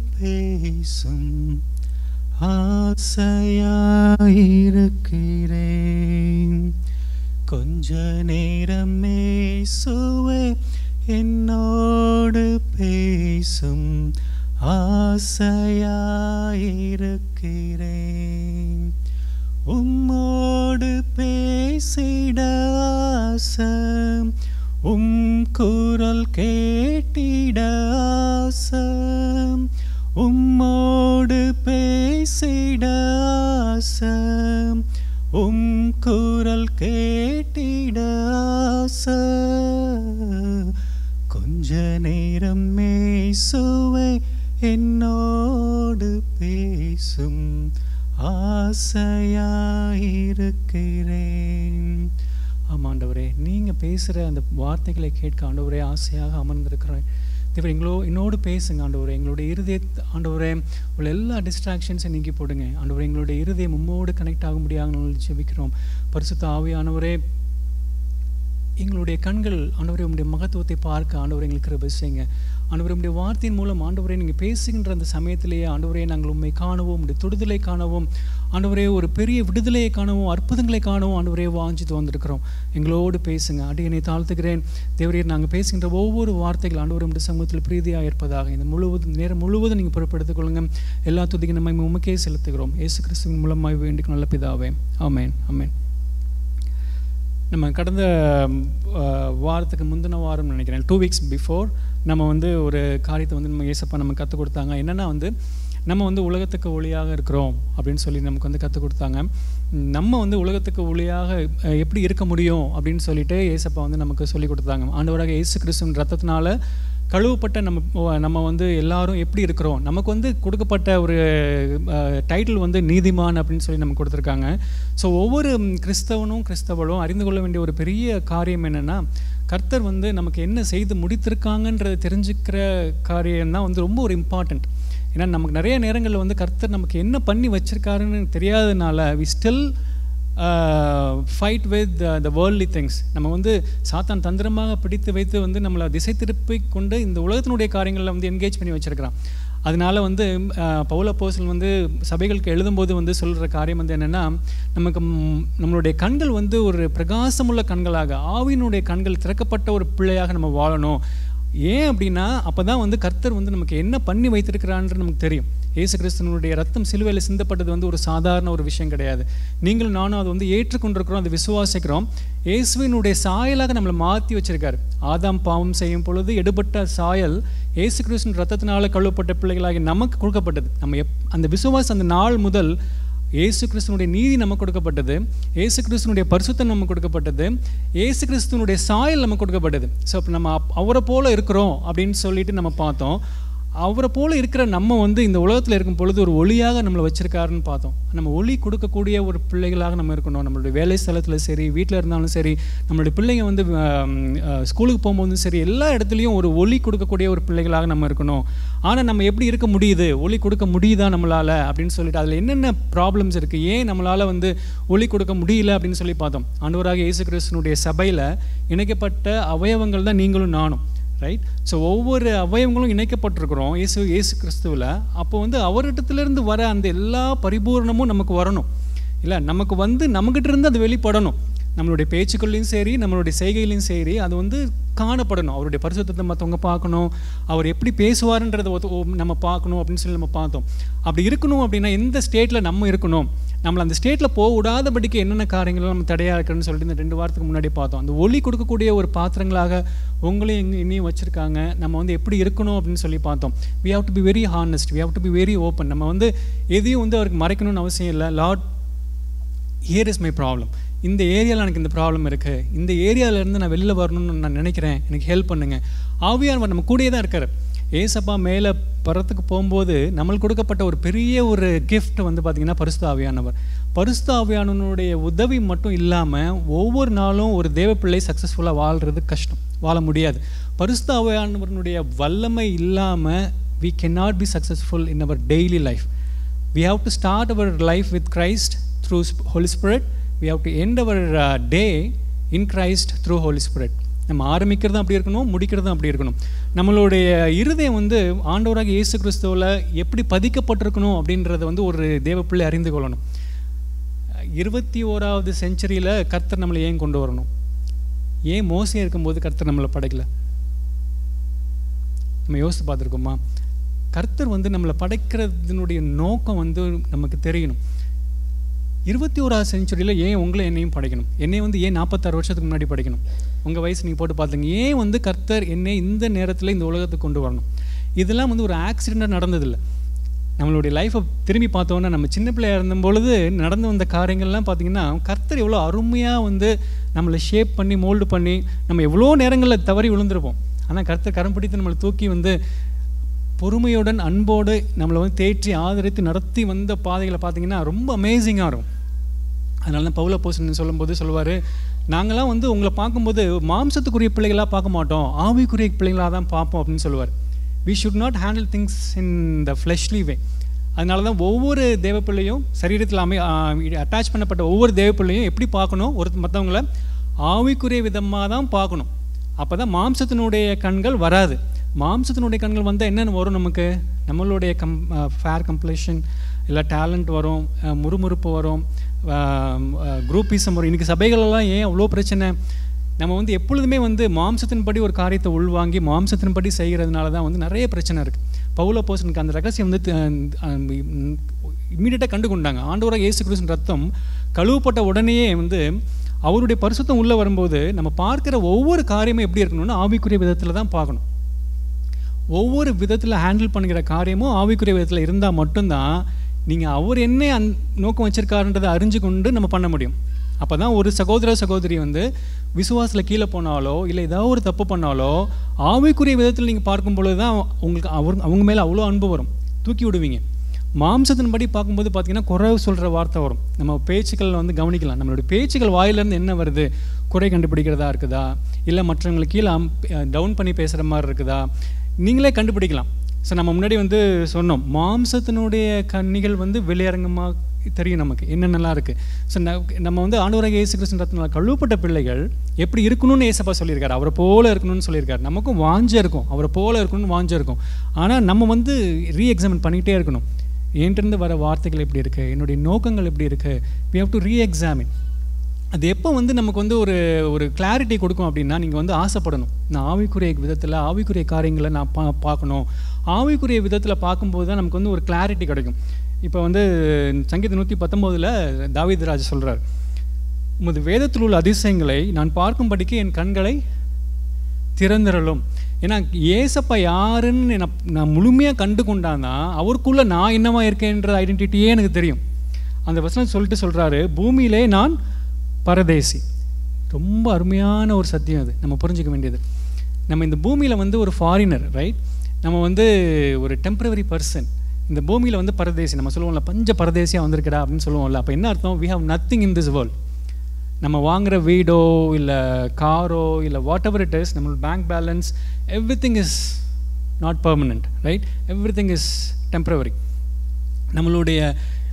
பேசும் ஆசையாயிருக்கிறேன் கொஞ்ச நேரம் மேசுவே என்னோடு பேசும் ஆசையாயிருக்கிறேன் உம்மோடு பேசிட ஆசை உம் குரல் கேட்டிட ஆசை உம்மோடு பேசிட ஆசை உம் குரல் கேட்டிட ஆசை கொஞ்ச நேரம் மேசுவை என்னோடு பேசும் ஆசையாயிருக்கிறேன் ஆமாம் ஆண்டவரே நீங்கள் பேசுகிற அந்த வார்த்தைகளை கேட்க ஆண்டவரே ஆசையாக அமர்ந்திருக்கிறேன் தேவர் எங்களோ என்னோடு பேசுங்க ஆண்டவரே எங்களுடைய இருதய ஆண்டவரே உள்ள எல்லா டிஸ்ட்ராக்ஷன்ஸையும் நீக்கி போடுங்க ஆண்டவரே எங்களுடைய இருதயம் உம்மோடு கனெக்ட் ஆக முடியாத நாங்கள் ஜெபிக்கிறோம் பரிசுத்த ஆவியானவரே எங்களுடைய கண்கள் ஆண்டவரே உங்களுடைய மகத்துவத்தை பார்க்க ஆண்டவரே எங்களுக்கு கிருபை செய்யுங்க ஆண்டவரே உங்களுடைய வார்த்தையின் மூலம் ஆண்டவரே நீங்கள் பேசுகின்ற அந்த சமயத்திலேயே ஆண்டவரே நாங்கள் உண்மை காணவும் உங்களுடைய தொடுதலை காணவும் ஆண்டவரே ஒரு பெரிய விடுதலையை காணவும் அற்புதங்களை காணவும் ஆண்டவரே வாஞ்சித்து வந்திருக்கிறோம் எங்களோடு பேசுங்க அடியனை தாழ்த்துகிறேன் தேவரீர் நாங்கள் பேசுகின்ற ஒவ்வொரு வார்த்தைகள் ஆண்டவரே உங்களுடைய சமூகத்தில் பிரீதியாக இருப்பதாக இந்த முழுவதும் நேரம் முழுவதும் நீங்கள் பொறுப்படுத்திக் கொள்ளுங்க எல்லா துதிக்கு நம்ம உமக்கே செலுத்துகிறோம் இயேசு கிறிஸ்துவின் மூலமாக வேண்டிக் நல்ல பிதாவே ஆமேன் ஆமேன் நம்ம கடந்த அஹ், வாரத்துக்கு முந்தின வாரம் நினைக்கிறேன் டூ வீக்ஸ் பிஃபோர் நம்ம வந்து ஒரு காரியத்தை வந்து நம்ம ஏசப்பா நம்ம கற்றுக் கொடுத்தாங்க என்னென்னா வந்து நம்ம வந்து உலகத்துக்கு ஒளியாக இருக்கிறோம் அப்படின்னு சொல்லி நமக்கு வந்து கற்றுக் கொடுத்தாங்க நம்ம வந்து உலகத்துக்கு ஒளியாக அஹ், எப்படி இருக்க முடியும் அப்படின்னு சொல்லிட்டு ஏசப்பா வந்து நமக்கு சொல்லி கொடுத்தாங்க ஆண்டவராக இயேசு கிறிஸ்துவின் ரத்தத்தினால கழுவப்பட்ட நம்ம நம்ம வந்து எல்லாரும் எப்படி இருக்கிறோம் நமக்கு வந்து கொடுக்கப்பட்ட ஒரு டைட்டில் வந்து நீதிமான் அப்படின்னு சொல்லி நமக்கு கொடுத்துருக்காங்க ஸோ ஒவ்வொரு ம், கிறிஸ்தவனும் கிறிஸ்தவளும் அறிந்து கொள்ள வேண்டிய ஒரு பெரிய காரியம் என்னென்னா கர்த்தர் வந்து நமக்கு என்ன செய்து முடித்திருக்காங்கன்றதை தெரிஞ்சுக்கிற காரியம் தான் வந்து ரொம்ப ஒரு இம்பார்ட்டண்ட் ஏன்னா நமக்கு நிறைய நேரங்களில் வந்து கர்த்தர் நமக்கு என்ன பண்ணி வச்சிருக்காருன்னு தெரியாதனால we still fight with the worldly things நம்ம வந்து சாத்தான் தந்திரமாக பிடித்து வைத்து வந்து நம்மளை திசை திருப்பி கொண்டு இந்த உலகத்தினுடைய காரியங்களில் வந்து என்கேஜ் பண்ணி வச்சிருக்கிறான் அதனால வந்து அஹ், பவுல போசல் வந்து சபைகளுக்கு எழுதும்போது வந்து சொல்கிற காரியம் வந்து என்னென்னா நமக்கு ம், நம்மளுடைய கண்கள் வந்து ஒரு பிரகாசமுள்ள கண்களாக ஆவியினுடைய கண்கள் திறக்கப்பட்ட ஒரு பிள்ளையாக நம்ம வாழணும் ஏன் அப்படின்னா அப்போ தான் வந்து கர்த்தர் வந்து நமக்கு என்ன பண்ணி வைத்திருக்கிறான்றது நமக்கு தெரியும் இயேசு கிறிஸ்தனுடைய ரத்தம் சிலுவையில் சிந்தப்பட்டது வந்து ஒரு சாதாரண ஒரு விஷயம் கிடையாது நீங்களும் நானும் அதை வந்து ஏற்றுக்கொண்டிருக்கிறோம் அதை விசுவாசிக்கிறோம் இயேசுவினுடைய சாயலாக நம்மளை மாற்றி வச்சிருக்காரு ஆதாம் பாவம் செய்யும் பொழுது எடுபட்ட சாயல் இயேசு கிறிஸ்துவின் ரத்தத்தினால கழுவப்பட்ட பிள்ளைகளாகி நமக்கு கொடுக்கப்பட்டது நம்ம எப் அந்த விசுவாசம் அந்த நாள் முதல் இயேசு கிறிஸ்துனுடைய நீதி நமக்கு கொடுக்கப்பட்டது இயேசு கிறிஸ்துனுடைய பரிசுத்தம் நமக்கு கொடுக்கப்பட்டது இயேசு கிறிஸ்துனுடைய சாயல் நமக்கு கொடுக்கப்பட்டது ஸோ அப்போ நம்ம அப்- அவரை போல இருக்கிறோம் அப்படின்னு சொல்லிட்டு நம்ம பார்த்தோம் அவரை போல இருக்கிற நம்ம வந்து இந்த உலகத்தில் இருக்கும் பொழுது ஒரு ஒளியாக நம்மளை வச்சிருக்காருன்னு பார்த்தோம் நம்ம ஒளி கொடுக்கக்கூடிய ஒரு பிள்ளைகளாக நம்ம இருக்கணும் நம்மளுடைய வேலை ஸ்தலத்தில் சரி வீட்டில் இருந்தாலும் சரி நம்மளுடைய பிள்ளைங்க வந்து ஆம், அஹ், ஸ்கூலுக்கு போகும்போதும் சரி எல்லா இடத்துலையும் ஒரு ஒளி கொடுக்கக்கூடிய ஒரு பிள்ளைகளாக நம்ம இருக்கணும் ஆனால் நம்ம எப்படி இருக்க முடியுது ஒளி கொடுக்க முடியுதா நம்மளால் அப்படின்னு சொல்லிட்டு அதில் என்னென்ன ப்ராப்ளம்ஸ் இருக்குது ஏன் நம்மளால் வந்து ஒளி கொடுக்க முடியல அப்படின்னு சொல்லி பார்த்தோம் ஆண்டவராக இயேசு கிறிஸ்துனுடைய சபையில் இணைக்கப்பட்ட அவயவங்கள் தான் நீங்களும் நானும் ரைட் ஸோ ஒவ்வொரு அவயவங்களும் இணைக்கப்பட்டிருக்கிறோம் இயேசு இயேசு கிறிஸ்துவில் அப்போ வந்து அவரிடத்துலேருந்து வர அந்த எல்லா பரிபூரணமும் நமக்கு வரணும் இல்லை நமக்கு வந்து நம்மகிட்ட இருந்து அது வெளிப்படணும் நம்மளுடைய பேச்சுக்கள்லையும் சரி நம்மளுடைய செய்கையிலையும் சரி அது வந்து காணப்படணும் அவருடைய பரிசுத்தத்தை மற்றவங்க பார்க்கணும் அவர் எப்படி பேசுவாருன்றதை ஒத்து- ஓ- நம்ம பார்க்கணும் அப்படின்னு சொல்லி நம்ம பார்த்தோம் அப்படி இருக்கணும் அப்படின்னா எந்த ஸ்டேட்டில் நம்ம இருக்கணும் நம்மளை அந்த ஸ்டேட்டில் போக விடாதபடிக்கு என்னென்ன காரியங்கள் நம்ம தடையாக இருக்குன்னு சொல்லிட்டு இந்த ரெண்டு வாரத்துக்கு முன்னாடி பார்த்தோம் அந்த ஒளி கொடுக்கக்கூடிய ஒரு பாத்திரங்களாக உங்களையும் எங்க இன்னையும் வச்சுருக்காங்க நம்ம வந்து எப்படி இருக்கணும் அப்படின்னு சொல்லி பார்த்தோம் we have to be very honest we have to be very open நம்ம வந்து எதையும் வந்து அவருக்கு மறைக்கணும்னு அவசியம் இல்லை Lord here is my problem இந்த ஏரியாவில் எனக்கு இந்த ப்ராப்ளம் இருக்குது இந்த ஏரியாவிலேருந்து நான் வெளியில் வரணும்னு நான் நினைக்கிறேன் எனக்கு ஹெல்ப் பண்ணுங்க ஆவியானவர் நம்ம கூடயே தான் இருக்கார் ஏசப்பா மேலே பரத்துக்கு போகும்போது நம்மளுக்கு கொடுக்கப்பட்ட ஒரு பெரிய ஒரு gift வந்து பார்த்திங்கன்னா பரிசுத்த ஆவியானவர் பரிசுத்த ஆவியானவனுடைய உதவி மட்டும் இல்லாமல் ஒவ்வொரு நாளும் ஒரு தேவ பிள்ளை சக்ஸஸ்ஃபுல்லாக வாழ்கிறது கஷ்டம் வாழ முடியாது பரிசுத்த ஆவியானவனுடைய வல்லமை இல்லாமல் we cannot be successful in our daily life we have to start our life with Christ through Sp- Holy Spirit. We have to end our uh, day in Christ through Holy Spirit. நம்ம ஆரம்பிக்கிறதும் அப்படி இருக்கணும் முடிக்கிறதும் அப்படி இருக்கணும் நம்மளுடைய இருதயம் வந்து ஆண்டவராக இயேசு கிறிஸ்துவில் எப்படி பதிக்கப்பட்டிருக்கணும் அப்படின்றத வந்து ஒரு தேவப்பிள்ளை அறிந்து கொள்ளணும் இருபத்தி ஓராவது செஞ்சுரியில் கர்த்தர் நம்மளை ஏன் கொண்டு வரணும் ஏன் மோசம் இருக்கும்போது கர்த்தர் நம்மளை படைக்கல நம்ம யோசித்து பார்த்துருக்கோமா கர்த்தர் வந்து நம்மளை படைக்கிறதுனுடைய நோக்கம் வந்து நமக்கு தெரியணும் இருபத்தி ஓராவது செஞ்சுரியில் ஏன் உங்களை என்னையும் படைக்கணும் என்னை வந்து ஏன் நாற்பத்தாறு வருஷத்துக்கு முன்னாடி படைக்கணும் உங்கள் வயசு நீங்கள் போட்டு பார்த்துங்க ஏன் வந்து கர்த்தர் என்னை இந்த நேரத்தில் இந்த உலகத்துக்கு கொண்டு வரணும் இதெல்லாம் வந்து ஒரு ஆக்சிடெண்ட்டாக நடந்ததில்லை நம்மளுடைய லைஃப்பை திரும்பி பார்த்தோன்னா நம்ம சின்ன பிள்ளையாக இருந்த பொழுது நடந்து வந்த காரியங்கள்லாம் பார்த்திங்கன்னா கர்த்தர் எவ்வளோ அருமையாக வந்து நம்மளை ஷேப் பண்ணி மோல்டு பண்ணி நம்ம எவ்வளோ நேரங்களில் தவறி விழுந்திருப்போம் ஆனால் கர்த்தர் கரம் பிடித்து நம்மளை தூக்கி வந்து பொறுமையுடன் அன்போடு நம்மளை வந்து தேற்றி ஆதரித்து நடத்தி வந்த பாதைகளை பார்த்தீங்கன்னா ரொம்ப அமேசிங்காக இருக்கும் அதனால தான் பவுல போசன் சொல்லும்போது சொல்லுவார் நாங்களாம் வந்து உங்களை பார்க்கும்போது மாம்சத்துக்குரிய பிள்ளைகளாக பார்க்க மாட்டோம் ஆவிக்குரிய பிள்ளைகளாக தான் பார்ப்போம் அப்படின்னு சொல்லுவார் we should not handle things in the fleshly way அதனால தான் ஒவ்வொரு தேவப்பிள்ளையும் சரீரத்தில் அமை அட்டாச் பண்ணப்பட்ட ஒவ்வொரு தேவப்பிள்ளையும் எப்படி பார்க்கணும் ஒரு மற்றவங்கள ஆவிக்குரிய விதமாக தான் பார்க்கணும் அப்போ தான் மாம்சத்தினுடைய கண்கள் வராது மாம்சத்தினுடைய கண்கள் வந்தால் என்னென்ன வரும் நமக்கு நம்மளுடைய கம் ஃபேர் கம்ப்ளீஷன் இல்லை டேலண்ட் வரும் அஹ், முறுமுறுப்பு வரும் குரூப்பிசம் வரும் இன்றைக்கி சபைகளெல்லாம் ஏன் அவ்வளோ பிரச்சனை நம்ம வந்து எப்பொழுதுமே வந்து மாம்சத்தின்படி ஒரு காரியத்தை உள்வாங்கி மாம்சத்தின்படி செய்கிறதுனால தான் வந்து நிறைய பிரச்சனை இருக்குது பவுல போசனுக்கு அந்த ரகசியம் வந்து இம்மீடியட்டாக கண்டு கொண்டாங்க ஆண்டவராக இயேசு கிறிஸ்துவின் ரத்தம் கழுவப்பட்ட உடனேயே வந்து அவருடைய பரிசுத்தம் உள்ளே வரும்போது நம்ம பார்க்குற ஒவ்வொரு காரியமும் எப்படி இருக்கணும்னா ஆவிக்குரிய விதத்தில் தான் பார்க்கணும் ஒவ்வொரு விதத்தில் ஹேண்டில் பண்ணுகிற காரியமும் ஆவிக்குரிய விதத்தில் இருந்தால் மட்டும்தான் நீங்கள் அவர் என்ன அந் நோக்கம் வச்சிருக்காருன்றதை அறிஞ்சு கொண்டு நம்ம பண்ண முடியும் அப்போ தான் ஒரு சகோதர சகோதரி வந்து விசுவாசத்தில் கீழே போனாலோ இல்லை ஏதாவது ஒரு தப்பு பண்ணாலோ ஆவிக்குரிய விதத்தில் நீங்கள் பார்க்கும் பொழுது தான் உங்களுக்கு அவர் அவங்க மேலே அவ்வளோ அன்பு வரும் தூக்கி விடுவீங்க மாம்சத்தின்படி பார்க்கும்போது பார்த்தீங்கன்னா குறை சொல்கிற வார்த்தை வரும் நம்ம பேச்சுக்கள் வந்து கவனிக்கலாம் நம்மளுடைய பேச்சுக்கள் வாயிலேருந்து என்ன வருது குறை கண்டுபிடிக்கிறதா இருக்குதா இல்லை மற்றவங்களுக்கு கீழே டவுன் பண்ணி பேசுகிற மாதிரி இருக்குதா நீங்களே கண்டுபிடிக்கலாம் ஸோ நம்ம முன்னாடி வந்து சொன்னோம் மாம்சத்தினுடைய கண்ணிகள் வந்து வெளியரங்கமாக தெரியும் நமக்கு என்னென்னலாம் இருக்குது ஸோ நம்ம வந்து ஆண்டவராக இயேசு கிருஷ்ணத்தினால கழுவப்பட்ட பிள்ளைகள் எப்படி இருக்கணும்னு ஏசப்பா சொல்லியிருக்காரு அவரை போல இருக்கணும்னு சொல்லியிருக்காரு நமக்கும் வாஞ்ச இருக்கும் அவரை போல இருக்கணும்னு வாஞ்ச இருக்கும் ஆனால் நம்ம வந்து ரீ எக்ஸாமின் பண்ணிகிட்டே இருக்கணும் என்கிட்டருந்து வர வார்த்தைகள் எப்படி இருக்குது என்னுடைய நோக்கங்கள் எப்படி இருக்குது we have to reexamine அது எப்போ வந்து நமக்கு வந்து ஒரு ஒரு கிளாரிட்டி கொடுக்கும் அப்படின்னா நீங்கள் வந்து ஆசைப்படணும் நான் ஆவிக்குரிய விதத்தில் ஆவிக்குரிய காரியங்களை நான் பா பார்க்கணும் ஆவிக்குரிய விதத்தில் பார்க்கும்போது தான் நமக்கு வந்து ஒரு கிளாரிட்டி கிடைக்கும் இப்போ வந்து சங்கீத நூற்றி பத்தொம்போதில் தாவீது ராஜா சொல்கிறார் உமது வேதத்தில் உள்ள அதிசயங்களை நான் பார்க்கும்படிக்கு என் கண்களை திறந்திரலும் ஏன்னா ஏசப்பா யாருன்னு நான் நான் முழுமையாக கண்டு கொண்டான்னா அவருக்குள்ளே நான் என்னவா இருக்கேன்ற ஐடென்டிட்டியே எனக்கு தெரியும் அந்த வசனம் சொல்லிட்டு சொல்கிறாரு பூமியிலே நான் பரதேசி ரொம்ப அருமையான ஒரு சத்தியம் அது நம்ம புரிஞ்சுக்க வேண்டியது நம்ம இந்த பூமியில் வந்து ஒரு ஃபாரினர் ரைட் நம்ம வந்து ஒரு டெம்பரவரி பர்சன் இந்த பூமியில் வந்து பரதேசி நம்ம சொல்லுவோம்ல பஞ்ச பரதேசியாக வந்திருக்கடா அப்படின்னு சொல்லுவோம்ல அப்போ என்ன அர்த்தம் we have nothing in this world நம்ம வாங்குற வீடோ இல்லை காரோ இல்லை வாட் எவர் இட் இஸ் நம்மளோட bank balance everything is not permanent right everything is temporary நம்மளுடைய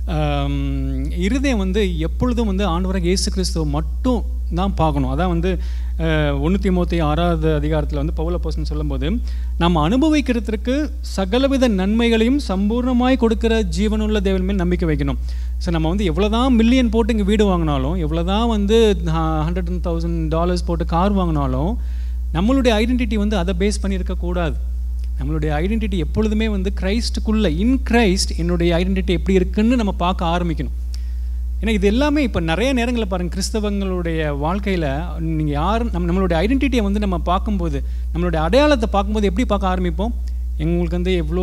இருதயம் வந்து எப்பொழுதும் வந்து ஆண்டவராக இயேசு கிறிஸ்துவ மட்டும் தான் பார்க்கணும் அதான் வந்து ஒன்றுத்தி மூத்தி ஆறாவது அதிகாரத்தில் வந்து பவுல போசன் சொல்லும்போது நம்ம அனுபவிக்கிறதுக்கு சகலவித நன்மைகளையும் சம்பூர்ணமாய் கொடுக்குற ஜீவனுள்ள தேவன் மேல் நம்பிக்கை வைக்கணும் ஸோ நம்ம வந்து எவ்வளோ தான் மில்லியன் போட்டு இங்கே வீடு வாங்கினாலும் எவ்வளோ தான் வந்து ஹண்ட்ரட் அண்ட் தௌசண்ட் டாலர்ஸ் போட்டு கார் வாங்கினாலும் நம்மளுடைய ஐடென்டிட்டி வந்து அதை பேஸ் பண்ணி இருக்கக்கூடாது நம்மளுடைய ஐடென்டிட்டி எப்பொழுதுமே வந்து கிரைஸ்டுக்குள்ளே இன் கிரைஸ்ட் என்னுடைய ஐடென்டிட்டி எப்படி இருக்குன்னு நம்ம பார்க்க ஆரம்பிக்கணும் ஏன்னா இது எல்லாமே இப்போ நிறைய நேரங்களில் பாருங்கள் கிறிஸ்தவங்களுடைய வாழ்க்கையில் நீங்கள் யார் நம் நம்மளுடைய ஐடென்டிட்டியை வந்து நம்ம பார்க்கும்போது நம்மளுடைய அடையாளத்தை பார்க்கும்போது எப்படி பார்க்க ஆரம்பிப்போம் எங்களுக்கு வந்து எவ்வளோ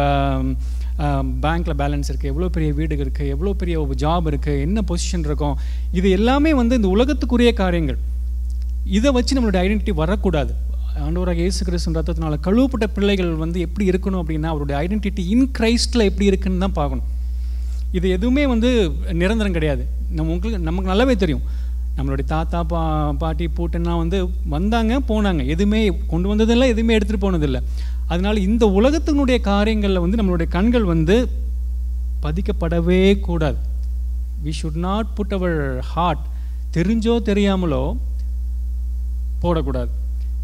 பேங்க்கில் பேலன்ஸ் இருக்குது எவ்வளோ பெரிய வீடு இருக்குது எவ்வளோ பெரிய ஜாப் இருக்குது என்ன பொசிஷன் இருக்கும் இது எல்லாமே வந்து இந்த உலகத்துக்குரிய காரியங்கள் இதை வச்சு நம்மளுடைய ஐடென்டிட்டி வரக்கூடாது ஆண்டவராக இயேசு கிறிஸ்து ரத்தத்தினால கழுவப்பட்ட பிள்ளைகள் வந்து எப்படி இருக்கணும் அப்படின்னா அவருடைய ஐடென்டிட்டி இன் கிரைஸ்டில் எப்படி இருக்குன்னு தான் பார்க்கணும் இது எதுவுமே வந்து நிரந்தரம் கிடையாது நம்ம உங்களுக்கு நமக்கு நல்லாவே தெரியும் நம்மளுடைய தாத்தா பா பாட்டி பூட்டெல்லாம் வந்து வந்தாங்க போனாங்க எதுவுமே கொண்டு வந்ததில்லை எதுவுமே எடுத்துகிட்டு போனதில்லை அதனால் இந்த உலகத்தினுடைய காரியங்களில் வந்து நம்மளுடைய கண்கள் வந்து பதிக்கப்படவே கூடாது we should not put our heart தெரிஞ்சோ தெரியாமலோ போடக்கூடாது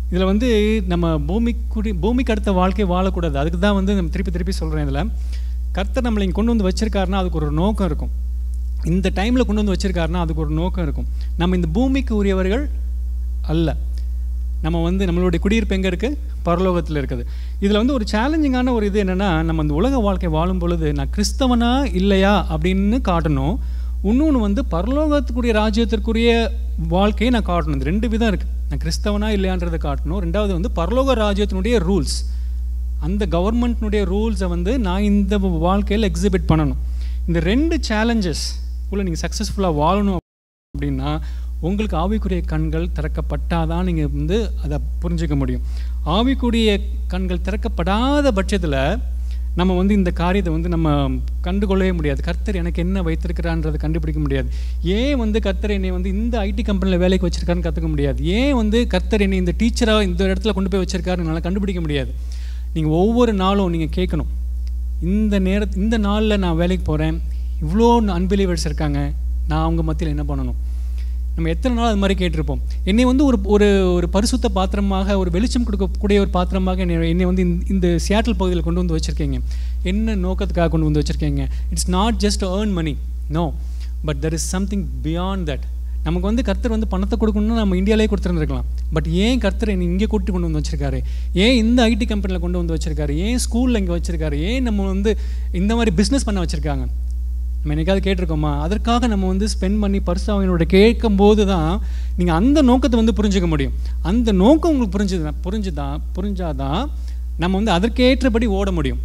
இதில் வந்து நம்ம பூமிக்குடி பூமிக்கு அடுத்த வாழ்க்கை வாழக்கூடாது அதுக்கு தான் வந்து நம்ம திருப்பி திருப்பி சொல்கிறேன் இதில் கர்த்தர் நம்மளை இங்கே கொண்டு வந்து வச்சிருக்காருன்னா அதுக்கு ஒரு நோக்கம் இருக்கும் இந்த டைமில் கொண்டு வந்து வச்சிருக்காருன்னா அதுக்கு ஒரு நோக்கம் இருக்கும் நம்ம இந்த பூமிக்கு உரியவர்கள் அல்ல நம்ம வந்து நம்மளுடைய குடியிருப்பு எங்கே இருக்குது பரலோகத்தில் இருக்குது இதில் வந்து ஒரு சேலஞ்சிங்கான ஒரு இது என்னென்னா நம்ம இந்த உலக வாழ்க்கை வாழும் பொழுது நான் கிறிஸ்தவனா இல்லையா அப்படின்னு காட்டணும் இன்னொன்று வந்து பரலோகத்துக்குரிய ராஜ்யத்திற்குரிய வாழ்க்கையை நான் காட்டணும் இந்த ரெண்டு விதம் இருக்குது நான் கிறிஸ்தவனா இல்லையான்றதை காட்டணும் ரெண்டாவது வந்து பரலோக ராஜ்யத்தினுடைய ரூல்ஸ் அந்த கவர்மெண்ட்னுடைய ரூல்ஸை வந்து நான் இந்த வாழ்க்கையில் எக்ஸிபிட் பண்ணணும் இந்த ரெண்டு சேலஞ்சஸ் உள்ள நீங்கள் சக்ஸஸ்ஃபுல்லாக வாழணும் அப்படின்னா உங்களுக்கு ஆவிக்குரிய கண்கள் திறக்கப்பட்டாதான் நீங்கள் வந்து அதை புரிஞ்சுக்க முடியும் ஆவிக்குரிய கண்கள் திறக்கப்படாத பட்சத்தில் நம்ம வந்து இந்த காரியத்தை வந்து நம்ம கண்டுகொள்ளவே முடியாது கர்த்தர் எனக்கு என்ன வைத்திருக்கிறான்றதை கண்டுபிடிக்க முடியாது ஏன் வந்து கர்த்தர் என்னை வந்து இந்த ஐடி கம்பெனியில் வேலைக்கு வச்சிருக்காருன்னு கற்றுக்க முடியாது ஏன் வந்து கர்த்தர் என்னை இந்த டீச்சராக இந்த இடத்துல கொண்டு போய் வச்சிருக்காருன்னு என்னால் கண்டுபிடிக்க முடியாது நீங்கள் ஒவ்வொரு நாளும் நீங்கள் கேட்கணும் இந்த நேர இந்த நாளில் நான் வேலைக்கு போகிறேன் இவ்வளோ அன்பிலீவர்ஸ் இருக்காங்க நான் அவங்க மத்தியில் என்ன பண்ணணும் நம்ம எத்தனை நாள் அது மாதிரி கேட்டிருப்போம் என்னை வந்து ஒரு ஒரு ஒரு பரிசுத்த பாத்திரமாக ஒரு வெளிச்சம் கொடுக்கக்கூடிய ஒரு பாத்திரமாக என்னை என்னை வந்து இந்த- இந்த சியாட்டில் பகுதியில் கொண்டு வந்து வச்சுருக்கீங்க என்ன நோக்கத்துக்காக கொண்டு வந்து வச்சுருக்கீங்க it's not just earn money no but there is something beyond that நமக்கு வந்து கர்த்தர் வந்து பணத்தை கொடுக்கணும்னா நம்ம இந்தியாவிலே கொடுத்துருந்துருக்கலாம் பட் ஏன் கர்த்தர் என்னை இங்கே கூட்டி கொண்டு வந்து வச்சிருக்காரு ஏன் இந்த ஐடி கம்பெனியில் கொண்டு வந்து வச்சிருக்காரு ஏன் ஸ்கூலில் இங்கே வச்சிருக்காரு ஏன் நம்ம வந்து இந்த மாதிரி பிஸ்னஸ் பண்ண வச்சிருக்காங்க நம்ம என்னைக்காவது கேட்டிருக்கோமா அதற்காக நம்ம வந்து ஸ்பெண்ட் பண்ணி பரிசாவினோட கேட்கும்போது தான் நீங்கள் அந்த நோக்கத்தை வந்து புரிஞ்சுக்க முடியும் அந்த நோக்கம் உங்களுக்கு புரிஞ்சுது புரிஞ்சுதான் புரிஞ்சாதான் நம்ம வந்து அதற்கேற்றபடி ஓட முடியும்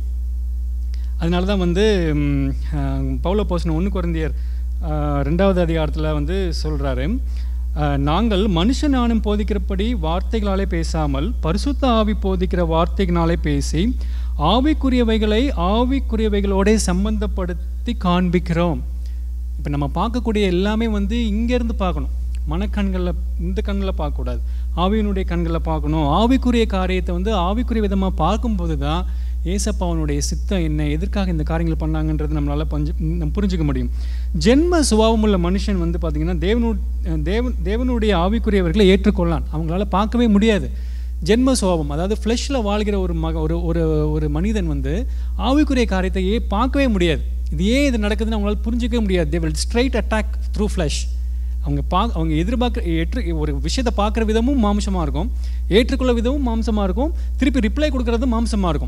அதனால தான் வந்து ம், அஹ், பவுல போசன ஒன்று குறைந்தியர் ரெண்டாவது அதிகாரத்தில் வந்து சொல்கிறாரு நாங்கள் மனுஷ ஞானம் போதிக்கிறபடி வார்த்தைகளாலே பேசாமல் பரிசுத்த ஆவி போதிக்கிற வார்த்தைகளாலே பேசி ஆவிக்குரியவைகளை ஆவிக்குரியவைகளோட சம்பந்தப்படுத்தி காண்பிக்கிறோம் இப்போ நம்ம பார்க்கக்கூடிய எல்லாமே வந்து இங்கேருந்து பார்க்கணும் மனக்கண்களில் இந்த கண்ணில் பார்க்கக்கூடாது ஆவியினுடைய கண்களில் பார்க்கணும் ஆவிக்குரிய காரியத்தை வந்து ஆவிக்குரிய விதமாக பார்க்கும்போது தான் ஏசப்பாவனுடைய சித்தம் என்ன எதற்காக இந்த காரியங்கள் பண்ணாங்கன்றது நம்மளால் பஞ்சு நம்ம புரிஞ்சுக்க முடியும் ஜென்ம சுபாவமுள்ள மனுஷன் வந்து பார்த்திங்கன்னா தேவனு தேவன் தேவனுடைய ஆவிக்குரியவர்களை ஏற்றுக்கொள்ளலாம் அவங்களால பார்க்கவே முடியாது ஜென்ம சுபாவம் அதாவது ஃப்ளெஷ்ஷில் வாழ்கிற ஒரு மக ஒரு ஒரு ஒரு மனிதன் வந்து ஆவிக்குரிய காரியத்தை ஏ பார்க்கவே முடியாது இது ஏன் இது நடக்குதுன்னு அவங்களால புரிஞ்சிக்கவே முடியாது they will straight attack through flesh அவங்க பா அவங்க எதிர்பார்க்குற ஏற்று ஒரு விஷயத்தை பார்க்குற விதமும் மாம்சமாக இருக்கும் ஏற்றுக்கொள்ள விதமும் மாம்சமாக இருக்கும் திருப்பி ரிப்ளை கொடுக்குறதும் மாம்சமாக இருக்கும்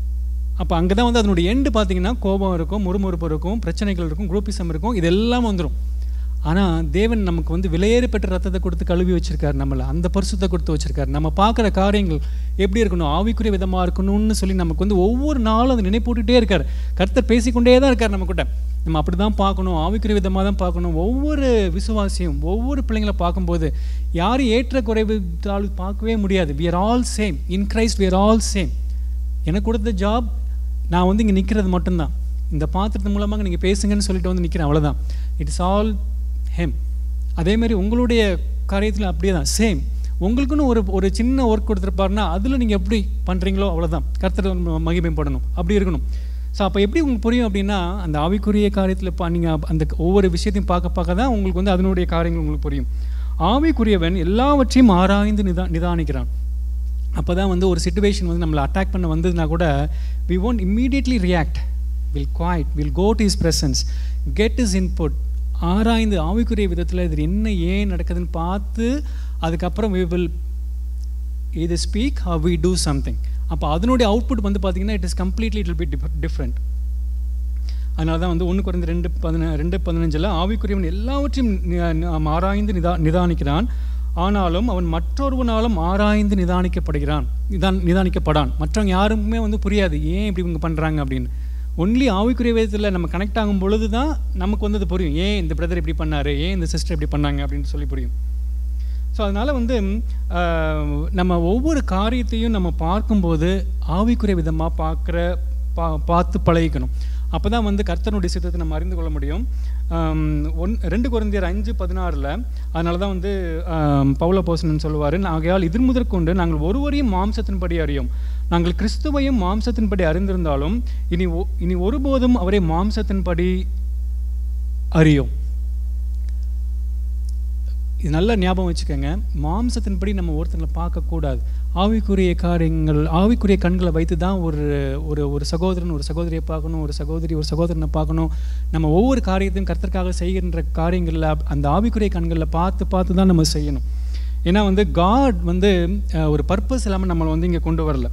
அப்போ அங்கே தான் வந்து அதனுடைய எண்டு பார்த்தீங்கன்னா கோபம் இருக்கும் முறுமுறுப்பு இருக்கும் பிரச்சனைகள் இருக்கும் குரூப்பிசம் இருக்கும் இது எல்லாம் வந்துடும் ஆனால் தேவன் நமக்கு வந்து விலையேறு பெற்ற ரத்தத்தை கொடுத்து கழுவி வச்சிருக்காரு நம்மளை அந்த பரிசுத்தை கொடுத்து வச்சிருக்காரு நம்ம பார்க்குற காரியங்கள் எப்படி இருக்கணும் ஆவிக்குரிய விதமாக இருக்கணும்னு சொல்லி நமக்கு வந்து ஒவ்வொரு நாளும் அதை நினைப்பூட்டுட்டே இருக்கார் கர்த்தர் பேசிக்கொண்டே தான் இருக்கார் நம்ம கிட்ட நம்ம அப்படி தான் பார்க்கணும் ஆவிக்குரிய விதமாக தான் பார்க்கணும் ஒவ்வொரு விசுவாசியும் ஒவ்வொரு பிள்ளைங்களை பார்க்கும்போது யாரும் ஏற்ற குறைவு தாழ்வு பார்க்கவே முடியாது we are all same in Christ we are all same எனக்கு கொடுத்த ஜாப் நான் வந்து இங்கே நிற்கிறது மட்டும்தான் இந்த பாத்திரத்து மூலமாக நீங்கள் பேசுங்கன்னு சொல்லிட்டு வந்து நிற்கிறேன் அவ்வளோதான் இட்ஸ் ஆல் ஹெம் அதேமாதிரி உங்களுடைய காரியத்தில் அப்படியே தான் சேம் உங்களுக்குன்னு ஒரு ஒரு சின்ன ஒர்க் கொடுத்துருப்பாருன்னா அதில் நீங்கள் எப்படி பண்ணுறீங்களோ அவ்வளோதான் கர்த்தர் மகிமைப்படணும் அப்படி இருக்கணும் ஸோ அப்போ எப்படி உங்களுக்கு புரியும் அப்படின்னா அந்த ஆவிக்குரிய காரியத்தில் இப்போ நீங்கள் அந்த ஒவ்வொரு விஷயத்தையும் பார்க்க பார்க்க தான் உங்களுக்கு வந்து அதனுடைய காரியங்கள் உங்களுக்கு புரியும் ஆவிக்குரியவன் எல்லாவற்றையும் ஆராய்ந்து நிதா நிதானிக்கிறான் அப்போ தான் வந்து ஒரு சுச்சுவேஷன் வந்து நம்மளை அட்டாக் பண்ண வந்ததுன்னா கூட we won't immediately react will quiet will go to his presence get his input ஆராய்ந்து ஆவிக்குரிய விதத்தில் இது என்ன ஏன் நடக்குதுன்னு பார்த்து அதுக்கப்புறம் we will either speak or we do something அப்போ அதனுடைய அவுட்புட் வந்து பார்த்தீங்கன்னா it is completely it will be different அதனால தான் வந்து ஒன்று குறைந்த ரெண்டு பதின ரெண்டு பதினஞ்சில் ஆவிக்குரியவன் எல்லாவற்றையும் நி- நாம் ஆராய்ந்து நிதா நிதானிக்கிறான் ஆனாலும் அவன் மற்றொருவனாலும் ஆராய்ந்து நிதானிக்கப்படுகிறான் நிதான் நிதானிக்கப்படான் மற்றவங்க யாருக்குமே வந்து புரியாது ஏன் இப்படி இவங்க பண்ணுறாங்க அப்படின்னு ஒன்லி ஆவிக்குரிய விதத்தில் நம்ம கனெக்ட் ஆகும் பொழுது தான் நமக்கு வந்து அது புரியும் ஏன் இந்த பிரதர் இப்படி பண்ணாரு ஏன் இந்த சிஸ்டர் இப்படி பண்ணாங்க அப்படின்னு சொல்லி புரியும் ஸோ அதனால் வந்து ஆஹ், நம்ம ஒவ்வொரு காரியத்தையும் நம்ம பார்க்கும்போது ஆவிக்குரிய விதமாக பார்க்குற பா பார்த்து பழகிக்கணும் அப்போ தான் வந்து கர்த்தனுடைய சித்தத்தை நம்ம அறிந்து கொள்ள முடியும் ஆம், ஒன் ரெண்டு குழந்தையர் அஞ்சு பதினாறில் அதனால தான் வந்து ஆம், பவுல போசனன் சொல்லுவார் ஆகையால் இது முதற்கொண்டு நாங்கள் ஒருவரையும் மாம்சத்தின்படி அறியோம் நாங்கள் கிறிஸ்துவையும் மாம்சத்தின்படி அறிந்திருந்தாலும் இனி ஒ- இனி ஒருபோதும் அவரை மாம்சத்தின்படி அறியோம் இது நல்லா ஞாபகம் வச்சுக்கோங்க மாம்சத்தின்படி நம்ம ஒருத்தங்களை பார்க்கக்கூடாது ஆவிக்குரிய காரியங்கள் ஆவிக்குரிய கண்களை வைத்து தான் ஒரு ஒரு ஒரு சகோதரன் ஒரு சகோதரியை பார்க்கணும் ஒரு சகோதரி ஒரு சகோதரனை பார்க்கணும் நம்ம ஒவ்வொரு காரியத்தையும் கர்த்தருக்காக செய்கின்ற காரியங்களில் அந்த ஆவிக்குரிய கண்களில் பார்த்து பார்த்து தான் நம்ம செய்யணும் ஏன்னா வந்து காட் வந்து அஹ், ஒரு பர்பஸ் இல்லாமல் நம்மளை வந்து இங்கே கொண்டு வரல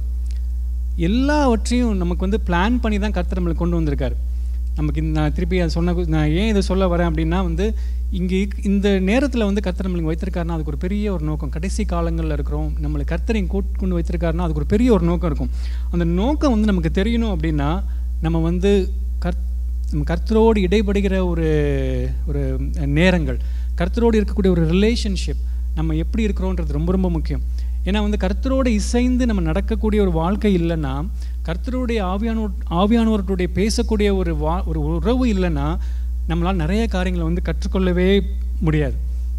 எல்லாவற்றையும் நமக்கு வந்து பிளான் பண்ணி தான் கர்த்தர் நம்மளை கொண்டு வந்திருக்காரு நமக்கு இந்த- நான் திருப்பி அதை சொன்ன நான் ஏன் இதை சொல்ல வரேன் அப்படின்னா வந்து இங்கே இந்த நேரத்தில் வந்து கர்த்தர் நம்மளுக்கு வைத்திருக்காருன்னா அதுக்கு ஒரு பெரிய ஒரு நோக்கம் கடைசி காலங்களில் இருக்கிறோம் நம்மளை கர்த்தரை கூட்டு கொண்டு வைத்திருக்காருன்னா அதுக்கு ஒரு பெரிய ஒரு நோக்கம் இருக்கும் அந்த நோக்கம் வந்து நமக்கு தெரியணும் அப்படின்னா நம்ம வந்து கர்த் நம்ம கர்த்தரோடு இடைபடுகிற ஒரு ஒரு நேரங்கள் கர்த்தரோடு இருக்கக்கூடிய ஒரு ரிலேஷன்ஷிப் நம்ம எப்படி இருக்கிறோன்றது ரொம்ப ரொம்ப முக்கியம் ஏன்னா வந்து கர்த்தரோடு இசைந்து நம்ம நடக்கக்கூடிய ஒரு வாழ்க்கை இல்லைன்னா கர்த்தருடைய ஆவியானோர் ஆவியானவர்களுடைய பேசக்கூடிய ஒரு வா ஒரு உறவு இல்லைன்னா நம்மளால் நிறைய காரியங்களை வந்து கற்றுக்கொள்ளவே முடியாது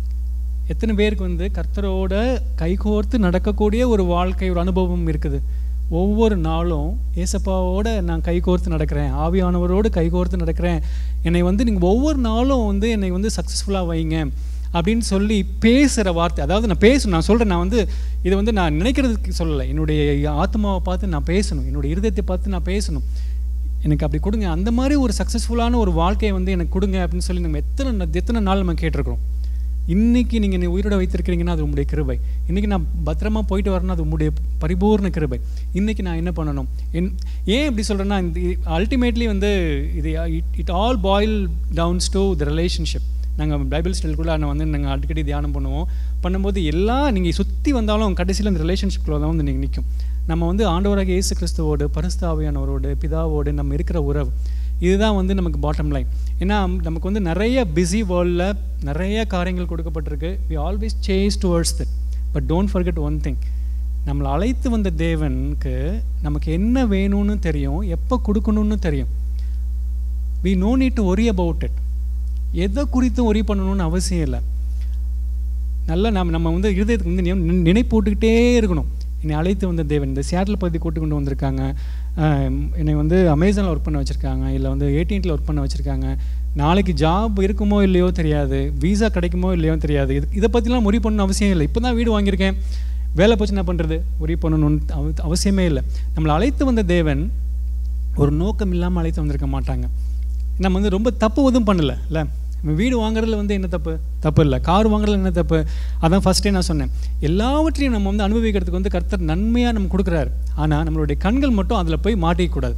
எத்தனை பேருக்கு வந்து கர்த்தரோட கைகோர்த்து நடக்கக்கூடிய ஒரு வாழ்க்கை ஒரு அனுபவம் இருக்குது ஒவ்வொரு நாளும் ஏசப்பாவோட நான் கைகோர்த்து நடக்கிறேன் ஆவியானவரோடு கைகோர்த்து நடக்கிறேன் என்னை வந்து நீங்கள் ஒவ்வொரு நாளும் வந்து என்னை வந்து சக்ஸஸ்ஃபுல்லாக வைங்க அப்படின்னு சொல்லி பேசுகிற வார்த்தை அதாவது நான் பேசணும் நான் சொல்கிறேன் நான் வந்து இதை வந்து நான் நினைக்கிறதுக்கு சொல்லலை என்னுடைய ஆத்மாவை பார்த்து நான் பேசணும் என்னுடைய இருதயத்தை பார்த்து நான் பேசணும் எனக்கு அப்படி கொடுங்க அந்த மாதிரி ஒரு சக்ஸஸ்ஃபுல்லான ஒரு வாழ்க்கையை வந்து எனக்கு கொடுங்க அப்படின்னு சொல்லி நம்ம எத்தனை நா- எத்தனை நாள் நம்ம கேட்டிருக்கிறோம் இன்னைக்கு நீங்கள் என்னை உயிரோட வைத்திருக்கிறீங்கன்னா அது உங்களுடைய கிருபை இன்னைக்கு நான் பத்திரமா போயிட்டு வரேன்னா அது உங்களுடைய பரிபூர்ண கிருபை இன்னைக்கு நான் என்ன பண்ணணும் என் ஏன் இப்படி சொல்கிறேன்னா இந்த அல்டிமேட்லி வந்து இது it it all boil downs to the relationship நாங்கள் பைபிள் ஸ்டைல்குள்ளே நான் வந்து நாங்கள் அடிக்கடி தியானம் பண்ணுவோம் பண்ணும்போது எல்லாம் நீங்கள் சுற்றி வந்தாலும் கடைசியில் அந்த ரிலேஷன்ஷிப்பில் தான் வந்து நீங்கள் நிற்கும் நம்ம வந்து ஆண்டவராக இயேசு கிறிஸ்துவோடு பரிசுத்தாவியானவரோடு பிதாவோடு நம்ம இருக்கிற உறவு இதுதான் வந்து நமக்கு பாட்டம் லைன் ஏன்னா நமக்கு வந்து நிறைய பிஸி வேர்ல்டில் நிறைய காரியங்கள் கொடுக்கப்பட்டிருக்கு we always chase towards that but don't forget one thing நம்மளை அழைத்து வந்த தேவனுக்கு நமக்கு என்ன வேணும்னு தெரியும் எப்போ கொடுக்கணும்னு தெரியும் we no need to worry about it எதை குறித்தும் ஒரி பண்ணணும்னு அவசியம் இல்லை நல்லா நம்ம நம்ம வந்து இருதயத்துக்கு வந்து நினை- நினைப்பூட்டுக்கிட்டே இருக்கணும் என்னை அழைத்து வந்த தேவன் இந்த சியாட்டில் பகுதி கூட்டு கொண்டு வந்திருக்காங்க ஆஹ் என்னை வந்து அமேசானில் ஒர்க் பண்ண வச்சுருக்காங்க இல்லை வந்து ஏடிஎன்ட்டில் ஒர்க் பண்ண வச்சுருக்காங்க நாளைக்கு ஜாப் இருக்குமோ இல்லையோ தெரியாது வீசா கிடைக்குமோ இல்லையோ தெரியாது இது இதை பற்றிலாம் முறி பண்ணணும் அவசியம் இல்லை இப்போ தான் வீடு வாங்கியிருக்கேன் வேலை போச்சு என்ன பண்ணுறது முறி பண்ணணும்னு அவ- அவசியமே இல்லை நம்மளை அழைத்து வந்த தேவன் ஒரு நோக்கம் இல்லாமல் அழைத்து வந்திருக்க மாட்டாங்க நம்ம வந்து ரொம்ப தப்பு எதுவும் பண்ணல இல்லை நம்ம வீடு வாங்குறதுல வந்து என்ன தப்பு தப்பு இல்லை கார் வாங்குறதுல என்ன தப்பு அதான் ஃபஸ்ட்டே நான் சொன்னேன் எல்லாவற்றையும் நம்ம வந்து அனுபவிக்கிறதுக்கு வந்து கர்த்தர் நன்மையாக நம்ம கொடுக்குறாரு ஆனால் நம்மளுடைய கண்கள் மட்டும் அதில் போய் மாட்டிக்கக்கூடாது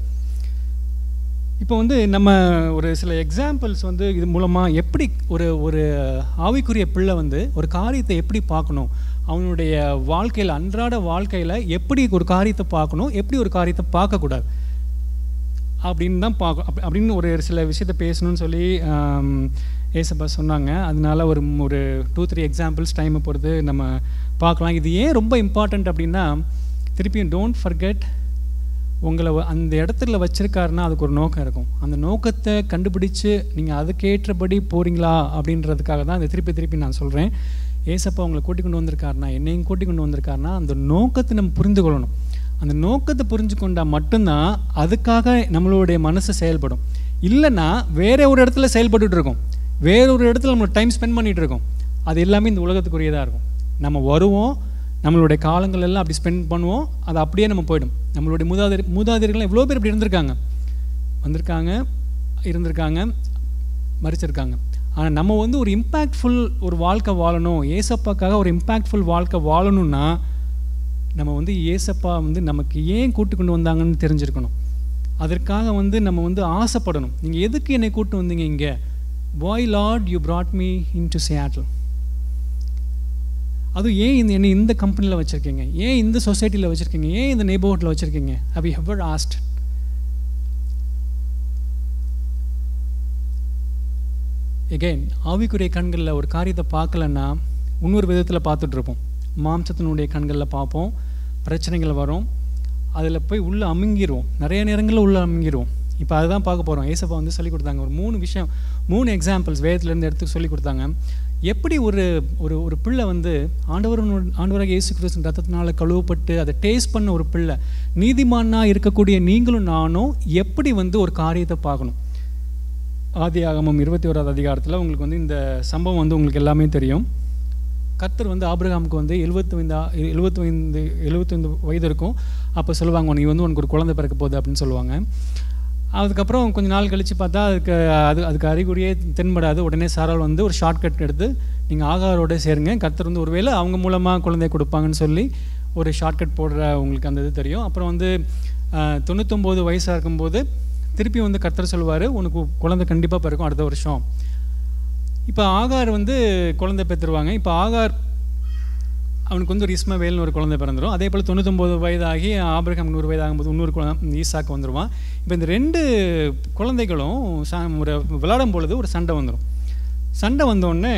இப்போ வந்து நம்ம ஒரு சில எக்ஸாம்பிள்ஸ் வந்து இது மூலமாக எப்படி ஒரு ஒரு ஆவிக்குரிய பிள்ளை வந்து ஒரு காரியத்தை எப்படி பார்க்கணும் அவனுடைய வாழ்க்கையில் அன்றாட வாழ்க்கையில் எப்படி ஒரு காரியத்தை பார்க்கணும் எப்படி ஒரு காரியத்தை பார்க்கக்கூடாது அப்படின்னு தான் பார்க்க அப் அப்படின்னு ஒரு சில விஷயத்த பேசணும்னு சொல்லி ஆம், ஏசப்பா சொன்னாங்க அதனால ஒரு ஒரு டூ த்ரீ எக்ஸாம்பிள்ஸ் டைமை பொறுத்து நம்ம பார்க்கலாம் இது ஏன் ரொம்ப இம்பார்ட்டண்ட் அப்படின்னா திருப்பியும் டோன்ட் ஃபர்கெட் உங்களை வ- அந்த இடத்துல வச்சிருக்காருன்னா அதுக்கு ஒரு நோக்கம் இருக்கும் அந்த நோக்கத்தை கண்டுபிடிச்சு நீங்கள் அதுக்கேற்றபடி போறீங்களா அப்படின்றதுக்காக தான் அதை திருப்பி திருப்பி நான் சொல்கிறேன் ஏசப்பா உங்களை கூட்டிக் கொண்டு வந்திருக்காருனா என்னையும் கூட்டிக் கொண்டு வந்திருக்காருனா அந்த நோக்கத்தை நம்ம புரிந்து கொள்ளணும் அந்த நோக்கத்தை புரிஞ்சு கொண்டா மட்டும்தான் அதுக்காக நம்மளுடைய மனசு செயல்படும் இல்லைன்னா வேற ஒரு இடத்துல செயல்பட்டுட்டு இருக்கோம் வேற ஒரு இடத்துல நம்ம டைம் ஸ்பெண்ட் பண்ணிட்டு இருக்கோம் அது எல்லாமே இந்த உலகத்துக்குரியதாக இருக்கும் நம்ம வருவோம் நம்மளுடைய காலங்கள் எல்லாம் அப்படி ஸ்பெண்ட் பண்ணுவோம் அது அப்படியே நம்ம போயிடும் நம்மளுடைய மூதாதையர் மூதாதையர்கள்லாம் எவ்வளோ பேர் இப்படி இருந்திருக்காங்க வந்திருக்காங்க இருந்திருக்காங்க மறிச்சிருக்காங்க ஆனால் நம்ம வந்து ஒரு இம்பேக்ட்ஃபுல் ஒரு வாழ்க்கை வாழணும் ஏசப்பாக்காக ஒரு இம்பேக்ட்ஃபுல் வாழ்க்கை வாழணும்னா நம்ம வந்து ஏசப்பா வந்து நமக்கு ஏன் கூட்டு கொண்டு வந்தாங்கன்னு தெரிஞ்சிருக்கணும் அதற்காக வந்து நம்ம வந்து ஆசைப்படணும் நீங்கள் எதுக்கு என்னை கூட்டு வந்தீங்க இங்கே why Lord you brought me in to settle அதுவும் ஏன் இந்த என்னை இந்த கம்பெனியில் வச்சுருக்கீங்க ஏன் இந்த சொசைட்டியில் வச்சுருக்கீங்க ஏன் இந்த நெய்பர்ஹுட்டில் வச்சுருக்கீங்க have you ever asked again ஆவிக்குரிய கண்களில் ஒரு காரியத்தை பார்க்கலன்னா இன்னொரு விதத்தில் பார்த்துட்டு இருப்போம் மாம்சத்தினுடைய கண்களில் பார்ப்போம் பிரச்சனைகள் வரும் அதில் போய் உள்ளே அமுங்கிடுவோம் நிறைய நேரங்களில் உள்ளே அமுங்கிடுவோம் இப்போ அதுதான் பார்க்க போகிறோம் ஏசப்பா வந்து சொல்லி கொடுத்தாங்க ஒரு மூணு விஷயம் மூணு எக்ஸாம்பிள்ஸ் வேதத்துலேருந்து எடுத்து சொல்லி கொடுத்தாங்க எப்படி ஒரு ஒரு ஒரு பிள்ளை வந்து ஆண்டவர் ஆண்டவராக இயேசு கிறிஸ்து ரத்தத்தினால கழுவப்பட்டு அதை டேஸ்ட் பண்ண ஒரு பிள்ளை நீதிமானாக இருக்கக்கூடிய நீங்களும் நானும் எப்படி வந்து ஒரு காரியத்தை பார்க்கணும் ஆதி ஆகமம் இருபத்தி ஓராவது அதிகாரத்தில் உங்களுக்கு வந்து இந்த சம்பவம் வந்து உங்களுக்கு எல்லாமே தெரியும் கர்த்தர் வந்து ஆபிரகாமுக்கு வந்து எழுபத்தைந்து எழுபத்தைந்து எழுபத்தைந்து வயது இருக்கும் அப்போ சொல்லுவாங்க நீ வந்து உனக்கு ஒரு குழந்தை பிறக்க போகுது அப்படின்னு சொல்லுவாங்க அதுக்கப்புறம் கொஞ்ச நாள் கழித்து பார்த்தா அதுக்கு அது அதுக்கு அறிகுறியே தென்படாது உடனே சாரால் வந்து ஒரு ஷார்ட்கட் எடுத்து நீங்கள் ஆகாரோட சேருங்க கர்த்தர் வந்து ஒருவேளை அவங்க மூலமாக குழந்தை கொடுப்பாங்கன்னு சொல்லி ஒரு ஷார்ட்கட் போடுற உங்களுக்கு அந்த இது தெரியும் அப்புறம் வந்து ஆஹ், தொண்ணூத்தொம்பது வயசாக இருக்கும்போது திருப்பி வந்து கர்த்தர் சொல்லுவார் உனக்கு குழந்தை கண்டிப்பாக பிறக்கும் அடுத்த வருஷம் இப்போ ஆகார் வந்து குழந்தை பெற்றுருவாங்க இப்போ ஆகார் அவனுக்கு வந்து ஒரு இஸ்மவேல்னு ஒரு குழந்தை பிறந்துடும் அதே போல் தொண்ணூத்தொம்பது வயதாகி ஆபிரகாம் நூறு வயதாகும்போது இன்னொரு குழந்தை ஈசாக்கு வந்துடுவான் இப்போ இந்த ரெண்டு குழந்தைகளும் ச ஒரு விளையாடும் பொழுது ஒரு சண்டை வந்துடும் சண்டை வந்தோடனே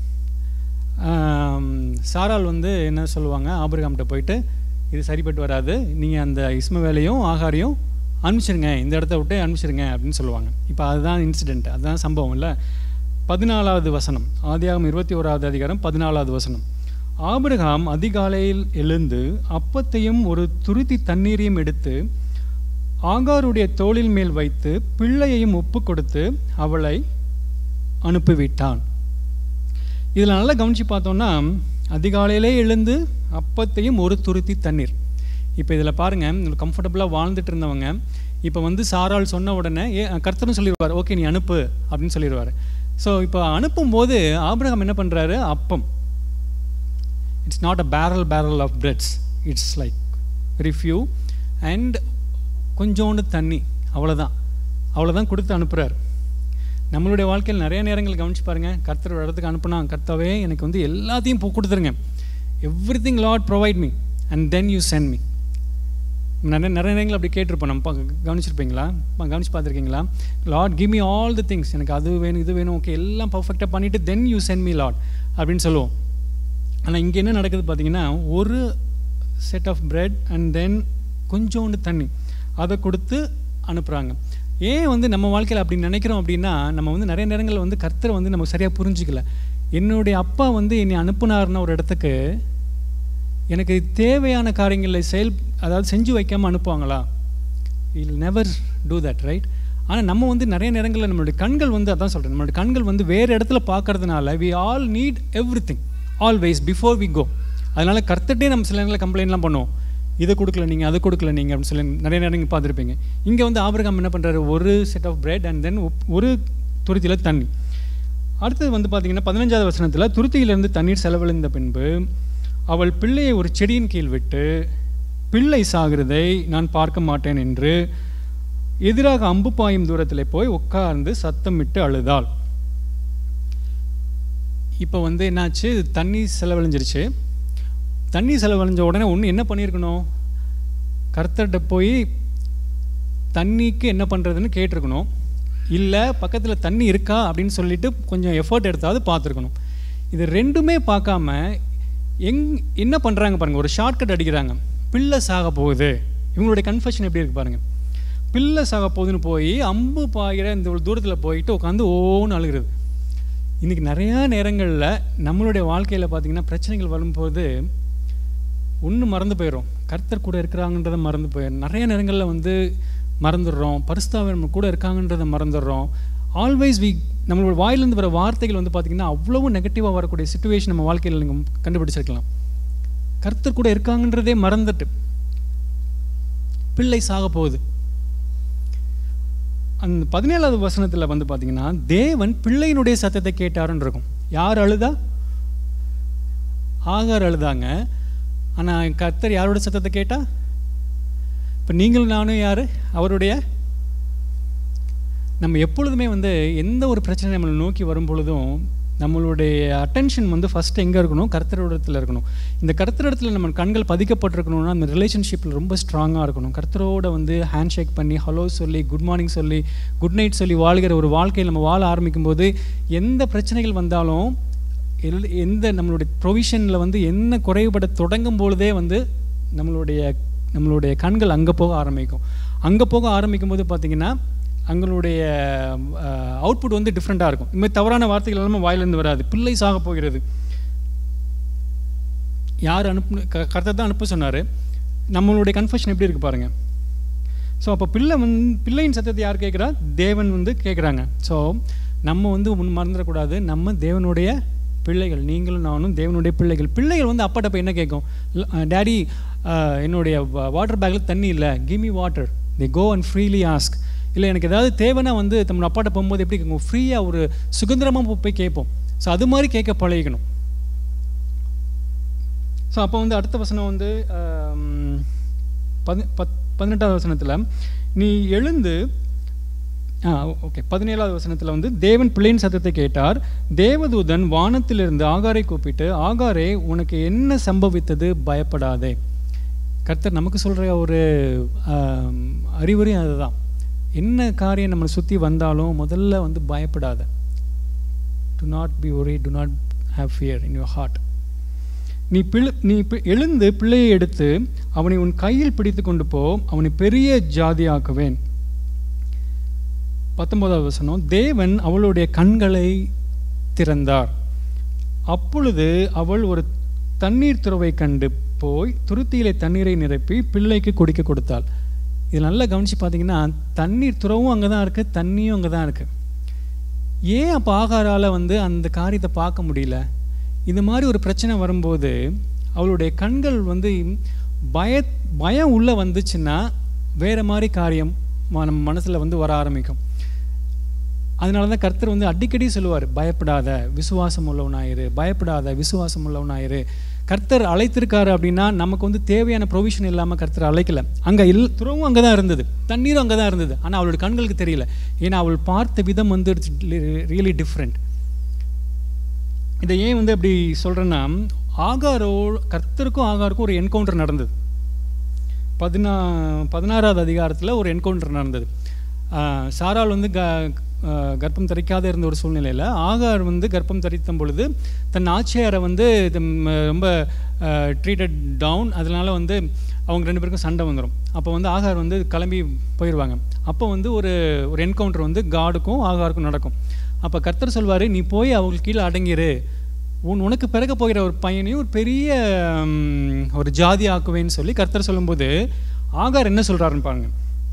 சாரால் வந்து என்ன சொல்லுவாங்க ஆபிரகாம்கிட்ட போயிட்டு இது சரிப்பட்டு வராது நீங்கள் அந்த இஸ்மவேலையும் ஆகாரையும் அனுப்பிச்சிருங்க இந்த இடத்த விட்டு அனுப்பிச்சிருங்க அப்படின்னு சொல்லுவாங்க இப்போ அதுதான் இன்சிடெண்ட் அதுதான் சம்பவம் இல்லை பதினாலாவது வசனம் ஆதியாகம் இருபத்தி ஓராவது அதிகாரம் பதினாலாவது வசனம் ஆபிரகாம் அதிகாலையில் எழுந்து அப்பத்தையும் ஒரு துருத்தி தண்ணீரையும் எடுத்து ஆகாருடைய தோளில் மேல் வைத்து பிள்ளையையும் ஒப்பு கொடுத்து அவளை அனுப்பிவிட்டான் இதில் நல்லா கவனித்து பார்த்தோன்னா அதிகாலையிலே எழுந்து அப்பத்தையும் ஒரு துருத்தி தண்ணீர் இப்போ இதில் பாருங்கள் கம்ஃபர்டபுளாக வாழ்ந்துட்டு இருந்தவங்க இப்போ வந்து சாரால் சொன்ன உடனே ஏ கர்த்தரும் சொல்லிடுவார் ஓகே நீ அனுப்பு அப்படின்னு சொல்லிடுவார் ஸோ இப்போ அனுப்பும்போது ஆபிரகாம் என்ன பண்ணுறாரு அப்பம் it's not a barrel barrel of breads it's like very few and கொஞ்சோண்டு தண்ணி அவ்வளோதான் அவ்வளோதான் கொடுத்து அனுப்புகிறார் நம்மளுடைய வாழ்க்கையில் நிறைய நேரங்கள் கவனிச்சு பாருங்கள் கர்த்தர் ஒரு இடத்துக்கு அனுப்புனா கர்த்தாவே எனக்கு வந்து எல்லாத்தையும் பூ கொடுத்துருங்க everything lord provide me and then you send me நிறைய நிறைய நேரங்கள் அப்படி கேட்டிருப்போம் நம்ம பா- கவனிச்சிருப்பீங்களா பா- கவனிச்சு பார்த்துருக்கீங்களா lord give me all the things எனக்கு அது வேணும் இது வேணும் ஓகே எல்லாம் பர்ஃபெக்டாக பண்ணிவிட்டு then you send me lord அப்படின்னு சொல்லுவோம் ஆனால் இங்கே என்ன நடக்குது பார்த்தீங்கன்னா ஒரு set of bread and then கொஞ்சோண்டு தண்ணி அதை கொடுத்து அனுப்புகிறாங்க ஏன் வந்து நம்ம வாழ்க்கையில் அப்படி நினைக்கிறோம் அப்படின்னா நம்ம வந்து நிறைய நேரங்களில் வந்து கர்த்தரை வந்து நம்ம சரியாக புரிஞ்சிக்கல என்னுடைய அப்பா வந்து என்னை அனுப்புனாருன்னா ஒரு இடத்துக்கு எனக்கு தேவையான காரியங்களை செயல் அதாவது செஞ்சு வைக்காமல் அனுப்புவாங்களா I'll never do that right ஆனால் நம்ம வந்து நிறைய நேரங்களில் நம்மளுடைய கண்கள் வந்து அதான் சொல்கிறேன் நம்மளுடைய கண்கள் வந்து வேறு இடத்துல பார்க்கறதுனால we all need everything always before we go அதனால் கர்த்தட்டே நம்ம சில நேரங்களில் கம்ப்ளைண்ட்லாம் பண்ணுவோம் இதை கொடுக்கல நீங்கள் அதை கொடுக்கல நீங்கள் அப்படின்னு சொல்லி நிறைய நேரங்கள் பார்த்துருப்பீங்க இங்கே வந்து ஆபிரகாம் என்ன பண்ணுறாரு ஒரு set of bread and then ஒரு துருத்தியில் தண்ணி அடுத்தது வந்து பார்த்தீங்கன்னா பதினஞ்சாவது வசனத்தில் துருத்தியிலிருந்து தண்ணீர் செலவழிந்த பின்பு அவள் பிள்ளையை ஒரு செடியின் கீழ் விட்டு பிள்ளை சாகிறதை நான் பார்க்க மாட்டேன் என்று எதிராக அம்பு பாயும் தூரத்தில் போய் உட்கார்ந்து சத்தமிட்டு அழுதாள் இப்போ வந்து என்னாச்சு தண்ணி செலவழிஞ்சிருச்சு தண்ணி செலவழிஞ்ச உடனே ஒன்று என்ன பண்ணியிருக்கணும் கர்த்தர்கிட்ட போய் தண்ணிக்கு என்ன பண்ணுறதுன்னு கேட்டிருக்கணும் இல்லை பக்கத்தில் தண்ணி இருக்கா அப்படின்னு சொல்லிட்டு கொஞ்சம் எஃபர்ட் எடுத்தாவது பார்த்துருக்கணும் இது ரெண்டுமே பார்க்காம எங் என்ன பண்ணுறாங்க பாருங்கள் ஒரு ஷார்ட்கட் அடிக்கிறாங்க பிள்ளை சாக போகுது இவங்களுடைய கன்ஃபெஷன் எப்படி இருக்கு பாருங்கள் பிள்ளை சாக போகுதுன்னு போய் அம்பு பாயிற இந்த ஒரு தூரத்தில் போயிட்டு உட்காந்து ஓன்னு அழுகிறது இன்றைக்கி நிறையா நேரங்களில் நம்மளுடைய வாழ்க்கையில் பார்த்திங்கன்னா பிரச்சனைகள் வரும்போது ஒன்று மறந்து போயிடும் கர்த்தர் கூட இருக்கிறாங்கன்றதை மறந்து போயிடும் நிறைய நேரங்களில் வந்து மறந்துடுறோம் பரிசுத்தாவர் நம்ம கூட இருக்காங்கன்றதை மறந்துடுறோம் ஆல்வேஸ் வி நம்மளோட வாயிலிருந்து வர வார்த்தைகள் வந்து பார்த்திங்கன்னா அவ்வளவு நெகட்டிவாக வரக்கூடிய சுச்சுவேஷன் நம்ம வாழ்க்கையில் நீங்கள் கண்டுபிடிச்சிருக்கலாம் கர்த்தர் கூட இருக்காங்கன்றதே மறந்துட்டு பிள்ளை சாக போகுது அந்த பதினேழாவது வசனத்தில் வந்து பார்த்தீங்கன்னா தேவன் பிள்ளையினுடைய சத்தத்தை கேட்டாருன்னு இருக்கும் யார் அழுதா ஆகார் அழுதாங்க ஆனால் கர்த்தர் யாரோட சத்தத்தை கேட்டா இப்போ நீங்களும் நானும் யார் அவருடைய நம்ம எப்பொழுதுமே வந்து எந்த ஒரு பிரச்சனை நம்மளை நோக்கி வரும் பொழுதும் நம்மளுடைய அட்டென்ஷன் வந்து ஃபஸ்ட்டு எங்கே இருக்கணும் கர்த்தரோடத்தில் இருக்கணும் இந்த கர்த்தரிடத்தில் நம்ம கண்கள் பதிக்கப்பட்டிருக்கணும்னா அந்த ரிலேஷன்ஷிப்பில் ரொம்ப ஸ்ட்ராங்காக இருக்கணும் கர்த்தரோட வந்து ஹேண்ட் ஷேக் பண்ணி ஹலோ சொல்லி குட் மார்னிங் சொல்லி குட் நைட் சொல்லி வாழ்கிற ஒரு வாழ்க்கையில் நம்ம வாழ ஆரம்பிக்கும் போது எந்த பிரச்சனைகள் வந்தாலும் எல் எந்த நம்மளுடைய ப்ரொவிஷனில் வந்து என்ன குறைபட தொடங்கும் பொழுதே வந்து நம்மளுடைய நம்மளுடைய கண்கள் அங்கே போக ஆரம்பிக்கும் அங்கே போக ஆரம்பிக்கும் போது பார்த்திங்கன்னா அங்களுடைய அவுட்புட் வந்து டிஃப்ரெண்ட்டாக இருக்கும் இனிமேல் தவறான வார்த்தைகள் எல்லாமே வாயிலேருந்து வராது பிள்ளை சாக போகிறது யார் அனுப்பு க கரெக்டாக தான் அனுப்ப சொன்னார் நம்மளுடைய கன்ஃபெஷன் எப்படி இருக்குது பாருங்கள் ஸோ அப்போ பிள்ளை வந்து பிள்ளையின் சத்தத்தை யார் கேட்குறா தேவன் வந்து கேட்குறாங்க ஸோ நம்ம வந்து முன் மறந்துடக்கூடாது நம்ம தேவனுடைய பிள்ளைகள் நீங்களும் நானும் தேவனுடைய பிள்ளைகள் பிள்ளைகள் வந்து அப்பாட்ட போய் என்ன கேட்கும் டேடி என்னுடைய வாட்டர் பேக்கில் தண்ணி இல்லை give me water they go and freely ask இல்லை எனக்கு ஏதாவது தேவைன்னா வந்து நம்ம அப்பாட்ட போகும்போது எப்படி கேட்கும் ஃப்ரீயாக ஒரு சுதந்திரமாக போய் கேட்போம் ஸோ அது மாதிரி கேட்க பழகிக்கணும் ஸோ அப்போ வந்து அடுத்த வசனம் வந்து ஆம், பதி பத் பதினெட்டாவது வசனத்தில் நீ எழுந்து ஆ ஓகே பதினேழாவது வசனத்தில் வந்து தேவன் பிள்ளையின் சத்தத்தை கேட்டார் தேவதூதன் வானத்திலிருந்து ஆகாரை கூப்பிட்டு ஆகாரே உனக்கு என்ன சம்பவித்தது பயப்படாதே கர்த்தர் நமக்கு சொல்கிற ஒரு ஆம், அறிவுரையும் அதுதான் என்ன காரியம் நம்மளை சுற்றி வந்தாலும் முதல்ல வந்து பயப்படாத do not be worry do not have fear in your heart நீ பிள்ளை நீ பி- எழுந்து பிள்ளையை எடுத்து அவனை உன் கையில் பிடித்து கொண்டு போ அவனை பெரிய ஜாதியாக்குவேன் பத்தொன்பதாவது வசனம் தேவன் அவளுடைய கண்களை திறந்தார் அப்பொழுது அவள் ஒரு தண்ணீர் துறவை கண்டு போய் துருத்தியிலே தண்ணீரை நிரப்பி பிள்ளைக்கு குடிக்க கொடுத்தாள் இது நல்லா கவனிச்சு பார்த்தீங்கன்னா தண்ணீர் துறவும் அங்கே தான் இருக்குது தண்ணியும் அங்கே தான் இருக்குது ஏன் அப்போ ஆகாரால வந்து அந்த காரியத்தை பார்க்க முடியல இது மாதிரி ஒரு பிரச்சனை வரும்போது அவளுடைய கண்கள் வந்து பய பயம் உள்ளே வந்துச்சுன்னா வேற மாதிரி காரியம் ம- நம்ம மனசில் வந்து வர ஆரம்பிக்கும் அதனால தான் கர்த்தர் வந்து அடிக்கடி சொல்லுவார் பயப்படாத விசுவாசம் உள்ளவனாயிரு பயப்படாத விசுவாசம் உள்ளவனாயிரு கர்த்தர் அழைத்திருக்காரு அப்படின்னா நமக்கு வந்து தேவையான ப்ரொவிஷன் இல்லாமல் கர்த்தர் அழைக்கல அங்கே இல் துறவும் அங்கே தான் இருந்தது தண்ணீரும் அங்கே தான் இருந்தது ஆனால் அவளுடைய கண்களுக்கு தெரியல ஏன்னா அவள் பார்த்த விதம் வந்து இட்ஸ் ரியலி டிஃப்ரெண்ட் இதை ஏன் வந்து அப்படி சொல்கிறேன்னா ஆகாரோ கர்த்தருக்கும் ஆகாருக்கும் ஒரு என்கவுண்டர் நடந்தது பதினா பதினாறாவது அதிகாரத்தில் ஒரு என்கவுண்டர் நடந்தது ஆஹ் சாராள் வந்து க ஆஹ் கர்ப்பம் தரிக்காத இருந்த ஒரு சூழ்நிலையில் ஆகார் வந்து கர்ப்பம் தரித்த பொழுது தன் ஆட்சியாரை வந்து இது ம- ரொம்ப ட்ரீட்டட் டவுன் அதனால வந்து அவங்க ரெண்டு பேருக்கும் சண்டை வந்துடும் அப்போ வந்து ஆகார் வந்து கிளம்பி போயிடுவாங்க அப்போ வந்து ஒரு ஒரு என்கவுண்டர் வந்து காடுக்கும் ஆகாருக்கும் நடக்கும் அப்போ கர்த்தர் சொல்வார் நீ போய் அவங்களுக்கு கீழே அடங்கிரு உன் உனக்கு பிறக்க போகிற ஒரு பையனையும் ஒரு பெரிய ம், ஒரு ஜாதி ஆக்குவேன்னு சொல்லி கர்த்தர் சொல்லும்போது ஆகார் என்ன சொல்கிறாருன்னு பாருங்க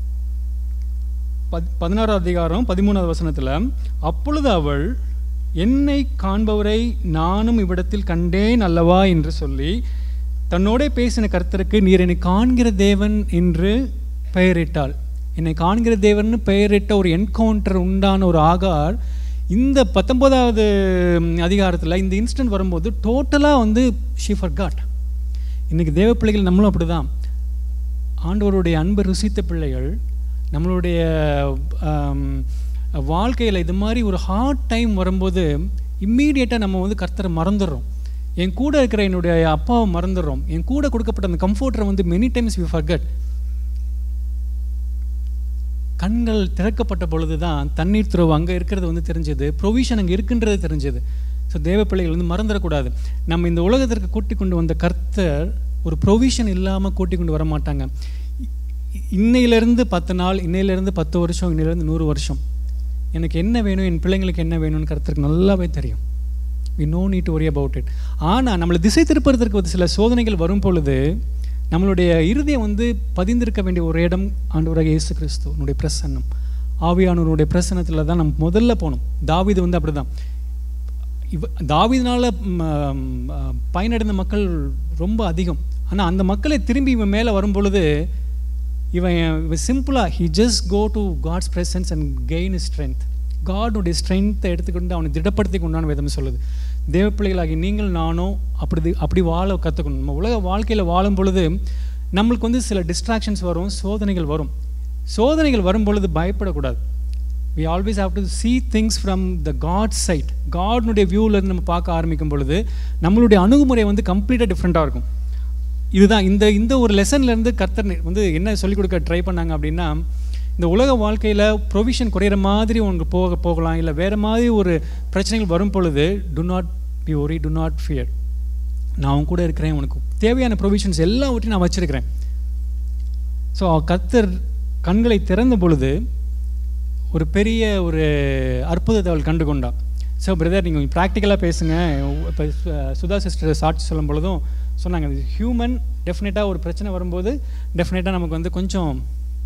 பத் பதினாறாவது அதிகாரம் பதிமூணாவது வசனத்தில் அப்பொழுது அவள் என்னை காண்பவரை நானும் இவ்விடத்தில் கண்டேன் அல்லவா என்று சொல்லி தன்னோட பேசின கர்த்தருக்கு நீர் என்னை காண்கிற தேவன் என்று பெயரிட்டாள் என்னை காண்கிற தேவன் பெயரிட்ட ஒரு என்கவுண்டர் உண்டான ஒரு ஆகார் இந்த பத்தொன்பதாவது அதிகாரத்தில் இந்த இன்ஸ்டன்ட் வரும்போது டோட்டலாக வந்து ஷி ஃபர்காட் இன்னைக்கு தேவ பிள்ளைகள் நம்மளும் அப்படிதான் ஆண்டவருடைய அன்பை ருசித்த பிள்ளைகள் நம்மளுடைய வாழ்க்கையில் இது மாதிரி ஒரு ஹார்ட் டைம் வரும்போது இம்மீடியட்டாக நம்ம வந்து கர்த்தரை மறந்துடுறோம் என் கூட இருக்கிற என்னுடைய அப்பாவை மறந்துடுறோம் என் கூட கொடுக்கப்பட்ட அந்த கம்ஃபர்ட்டரை வந்து மெனி டைம்ஸ் வி ஃபர்கட் கண்கள் திறக்கப்பட்ட பொழுது தான் தண்ணீர் துறவு அங்கே இருக்கிறது வந்து தெரிஞ்சது ப்ரொவிஷன் அங்கே இருக்குன்றது தெரிஞ்சது ஸோ தேவ பிள்ளைகள் வந்து மறந்துடக்கூடாது நம்ம இந்த உலகத்திற்கு கூட்டி கொண்டு வந்த கர்த்தர் ஒரு ப்ரொவிஷன் இல்லாமல் கூட்டி கொண்டு வர மாட்டாங்க இ- இன்னையிலிருந்து பத்து நாள் இன்னையிலிருந்து பத்து வருஷம் இன்னையிலிருந்து நூறு வருஷம் எனக்கு என்ன வேணும் என் பிள்ளைங்களுக்கு என்ன வேணும்னு கர்த்தருக்கு நல்லாவே தெரியும் we no need to worry about it ஆனால் நம்மளை திசை திருப்புறதற்கு ஒரு சில சோதனைகள் வரும் பொழுது நம்மளுடைய இருதயம் வந்து பதிந்திருக்க வேண்டிய ஒரு இடம் ஆண்டவராக இயேசு கிறிஸ்து உன்னுடைய பிரசன்னம் ஆவியானவருடைய பிரசன்னத்தில் தான் நம்ம முதல்ல போகணும் தாவீது வந்து அப்படிதான் இவ தாவீதுனால ம், ஆ, பயனடைந்த மக்கள் ரொம்ப அதிகம் ஆனால் அந்த மக்களை திரும்பி இவன் மேலே வரும் பொழுது இவன் இவன் சிம்பிளாக he just go to God's presence and gain strength காடுடைய ஸ்ட்ரென்த்தை எடுத்துக்கொண்டு அவனை திடப்படுத்தி கொண்டான வேதம் சொல்லுது தேவ பிள்ளைகளாகி நீங்கள் நானும் அப்படி அப்படி வாழ கற்றுக்கணும் நம்ம உலக வாழ்க்கையில் வாழும் பொழுது நம்மளுக்கு வந்து சில டிஸ்ட்ராக்ஷன்ஸ் வரும் சோதனைகள் வரும் சோதனைகள் வரும் பொழுது பயப்படக்கூடாது we always have to see things from the god side காட்னுடைய வியூவிலேருந்து நம்ம பார்க்க ஆரம்பிக்கும் பொழுது நம்மளுடைய அணுகுமுறை வந்து கம்ப்ளீட்டாக டிஃப்ரெண்ட்டாக இருக்கும் இதுதான் இந்த இந்த ஒரு லெசன்லேருந்து கர்த்தர் நி- வந்து என்ன சொல்லிக் கொடுக்க ட்ரை பண்ணாங்க அப்படின்னா இந்த உலக வாழ்க்கையில் ப்ரொவிஷன் குறையிற மாதிரி உங்களுக்கு போக போகலாம் இல்லை வேறு மாதிரி ஒரு பிரச்சனைகள் வரும் பொழுது do not be worry do not fear நான் உன் கூட இருக்கிறேன் உனக்கு தேவையான ப்ரொவிஷன்ஸ் எல்லாவற்றையும் நான் வச்சிருக்கிறேன் ஸோ கர்த்தர் கண்களை திறந்த பொழுது ஒரு பெரிய ஒரு அற்புதத்தை அவள் கண்டு கொண்டா ஸோ பிரதர் நீங்கள் ப்ராக்டிக்கலாக பேசுங்க இப்போ சுதா சிஸ்டர் சாட்சி சொல்லும் பொழுதும் சொன்னாங்க ஹியூமன் டெஃபினட்டாக ஒரு பிரச்சனை வரும்போது டெஃபினட்டாக நமக்கு வந்து கொஞ்சம்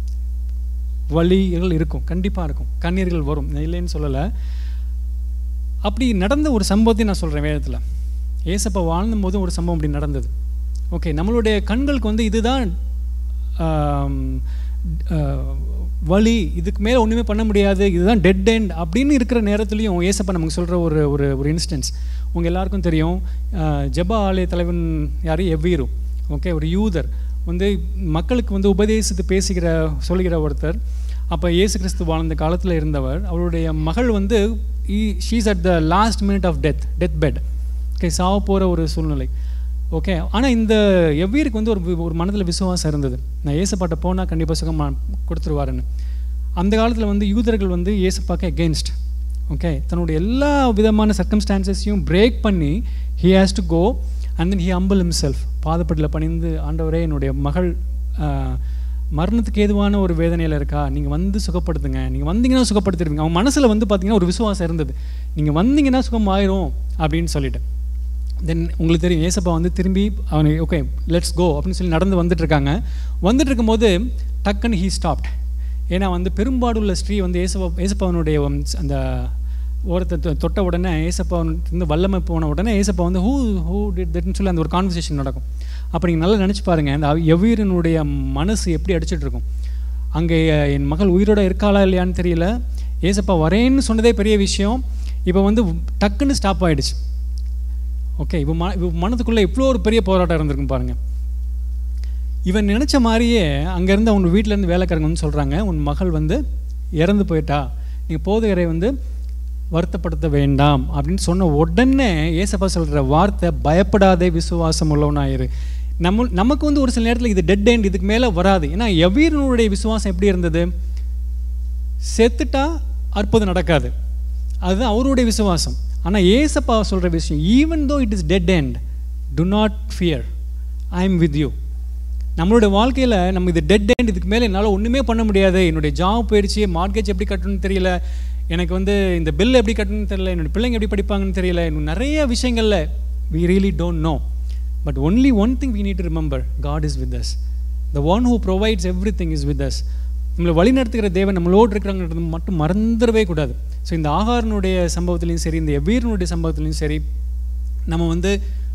வலிகள் இருக்கும் கண்டிப்பாக இருக்கும் கண்ணீர்கள் வரும் நான் இல்லைன்னு சொல்லலை அப்படி நடந்த ஒரு சம்பவத்தையும் நான் சொல்கிறேன் வேதத்தில் ஏசப்பா வாழ்ந்தபோது ஒரு சம்பவம் அப்படி நடந்தது ஓகே நம்மளுடைய கண்களுக்கு வந்து இதுதான் ஆம், ஆஹ், வழி இதுக்கு மேலே ஒன்றுமே பண்ண முடியாது இதுதான் டெட் எண்ட் அப்படின்னு இருக்கிற நேரத்துலையும் ஏசப்பா நமக்கு சொல்கிற ஒரு ஒரு ஒரு இன்ஸ்டன்ஸ் உங்கள் எல்லாருக்கும் தெரியும் ஆஹ், ஜெப ஆலய தலைவன் யார் எவ்வீரு ஓகே ஒரு யூதர் வந்து மக்களுக்கு வந்து உபதேசித்து பேசுகிற சொல்கிற ஒருத்தர் அப்போ இயேசு கிறிஸ்து வாழ்ந்த காலத்தில் இருந்தவர் அவருடைய மகள் வந்து she's at the last minute of death death bed okay சாவ போகிற ஒரு சூழ்நிலை ஓகே ஆனால் இந்த எவ்வீருக்கு வந்து ஒரு வி- ஒரு மனதில் விசுவாசம் இருந்தது நான் ஏசப்பாட்ட போனால் கண்டிப்பாக சுகம் கொடுத்துருவாருன்னு அந்த காலத்தில் வந்து யூதர்கள் வந்து ஏசப்பாக்கு எகெயின்ஸ்ட் ஓகே தன்னுடைய எல்லா விதமான சர்க்கம்ஸ்டான்சஸையும் பிரேக் பண்ணி he has to go and then he humble himself பாதப்பட்டில் பணிந்து ஆண்டவரே என்னுடைய மகள் ஆஹ், மரணத்துக்கு ஏதுவான ஒரு வேதனையில் இருக்கா நீங்கள் வந்து சுகப்படுத்துங்க நீங்கள் வந்தீங்கன்னா சுகப்படுத்திடுவீங்க அவன் மனசில் வந்து பார்த்தீங்கன்னா ஒரு விசுவாசம் இருந்தது நீங்கள் வந்தீங்கன்னா சுகம் ஆயிரும் அப்படின்னு சொல்லிட்டு தென் உங்களுக்கு தெரியும் ஏசப்பா வந்து திரும்பி அவனை ஓகே லெட்ஸ் கோ அப்படின்னு சொல்லி நடந்து வந்துட்டு இருக்காங்க வந்துட்டு இருக்கும்போது டக்குன்னு ஹீ ஸ்டாப்ட் ஏன்னா வந்து பெரும்பாடுள்ள ஸ்ரீ வந்து ஏசப்பா ஏசப்பாவனுடைய அந்த ஓரத்தை தொ- தொட்ட உடனே ஏசப்பா வந்து வல்லமை போன உடனே ஏசப்பா வந்து ஹூ ஹூ டிட் தட்னு சொல்லி அந்த ஒரு கான்வர்சேஷன் நடக்கும் அப்போ நீங்கள் நல்லா நினச்சி பாருங்கள் அந்த எவ்வீரனுடைய மனசு எப்படி அடிச்சிட்டு இருக்கும் அங்கே என் மகள் உயிரோட இருக்காளா இல்லையான்னு தெரியல ஏசப்பா வரேன்னு சொன்னதே பெரிய விஷயம் இப்போ வந்து டக்குன்னு ஸ்டாப் ஆயிடுச்சு ஓகே இப்போ ம இப்போ மனதுக்குள்ளே இவ்வளோ ஒரு பெரிய போராட்டம் இருந்திருக்கும் பாருங்க இவன் நினச்ச மாதிரியே அங்கேருந்து அவங்க வீட்டிலேருந்து வேலைக்காரங்க வந்து சொல்கிறாங்க உன் மகள் வந்து இறந்து போயிட்டா நீங்கள் போதகரை வந்து வருத்தப்படுத்த வேண்டாம் அப்படின்னு சொன்ன உடனே ஏசப்பா சொல்கிற வார்த்தை பயப்படாதே விசுவாசம் உள்ளவனாயிரு நம்ம நமக்கு வந்து ஒரு சில நேரத்தில் இது டெட் எண்ட் இதுக்கு மேலே வராது ஏன்னா எவ்வீரனுடைய விசுவாசம் எப்படி இருந்தது செத்துட்டா அற்புதம் நடக்காது அதுதான் அவருடைய விசுவாசம் ஆனால் ஏசப்பா சொல்கிற விஷயம் even though it is dead end do not fear I am with you நம்மளுடைய வாழ்க்கையில் நம்ம இது டெட் எண்ட் இதுக்கு மேலே என்னால் ஒன்றுமே பண்ண முடியாது என்னுடைய ஜாப் போயிடுச்சு மார்க்கேஜ் எப்படி கட்டணும்னு தெரியல எனக்கு வந்து இந்த பில் எப்படி கட்டணும்னு தெரியல என்னோட பிள்ளைங்க எப்படி படிப்பாங்கன்னு தெரியல இன்னும் நிறைய விஷயங்களில் we really don't know but only one thing we need to remember God is with us the one who provides everything is with us நம்மளை வழி நடத்துகிற தேவன் நம்மளோடு இருக்கிறாங்கிறது மட்டும் மறந்துடவே கூடாது ஸோ இந்த ஆகாரனுடைய சம்பவத்துலையும் சரி இந்த எவ்வீரனுடைய சம்பவத்துலையும் சரி நம்ம வந்து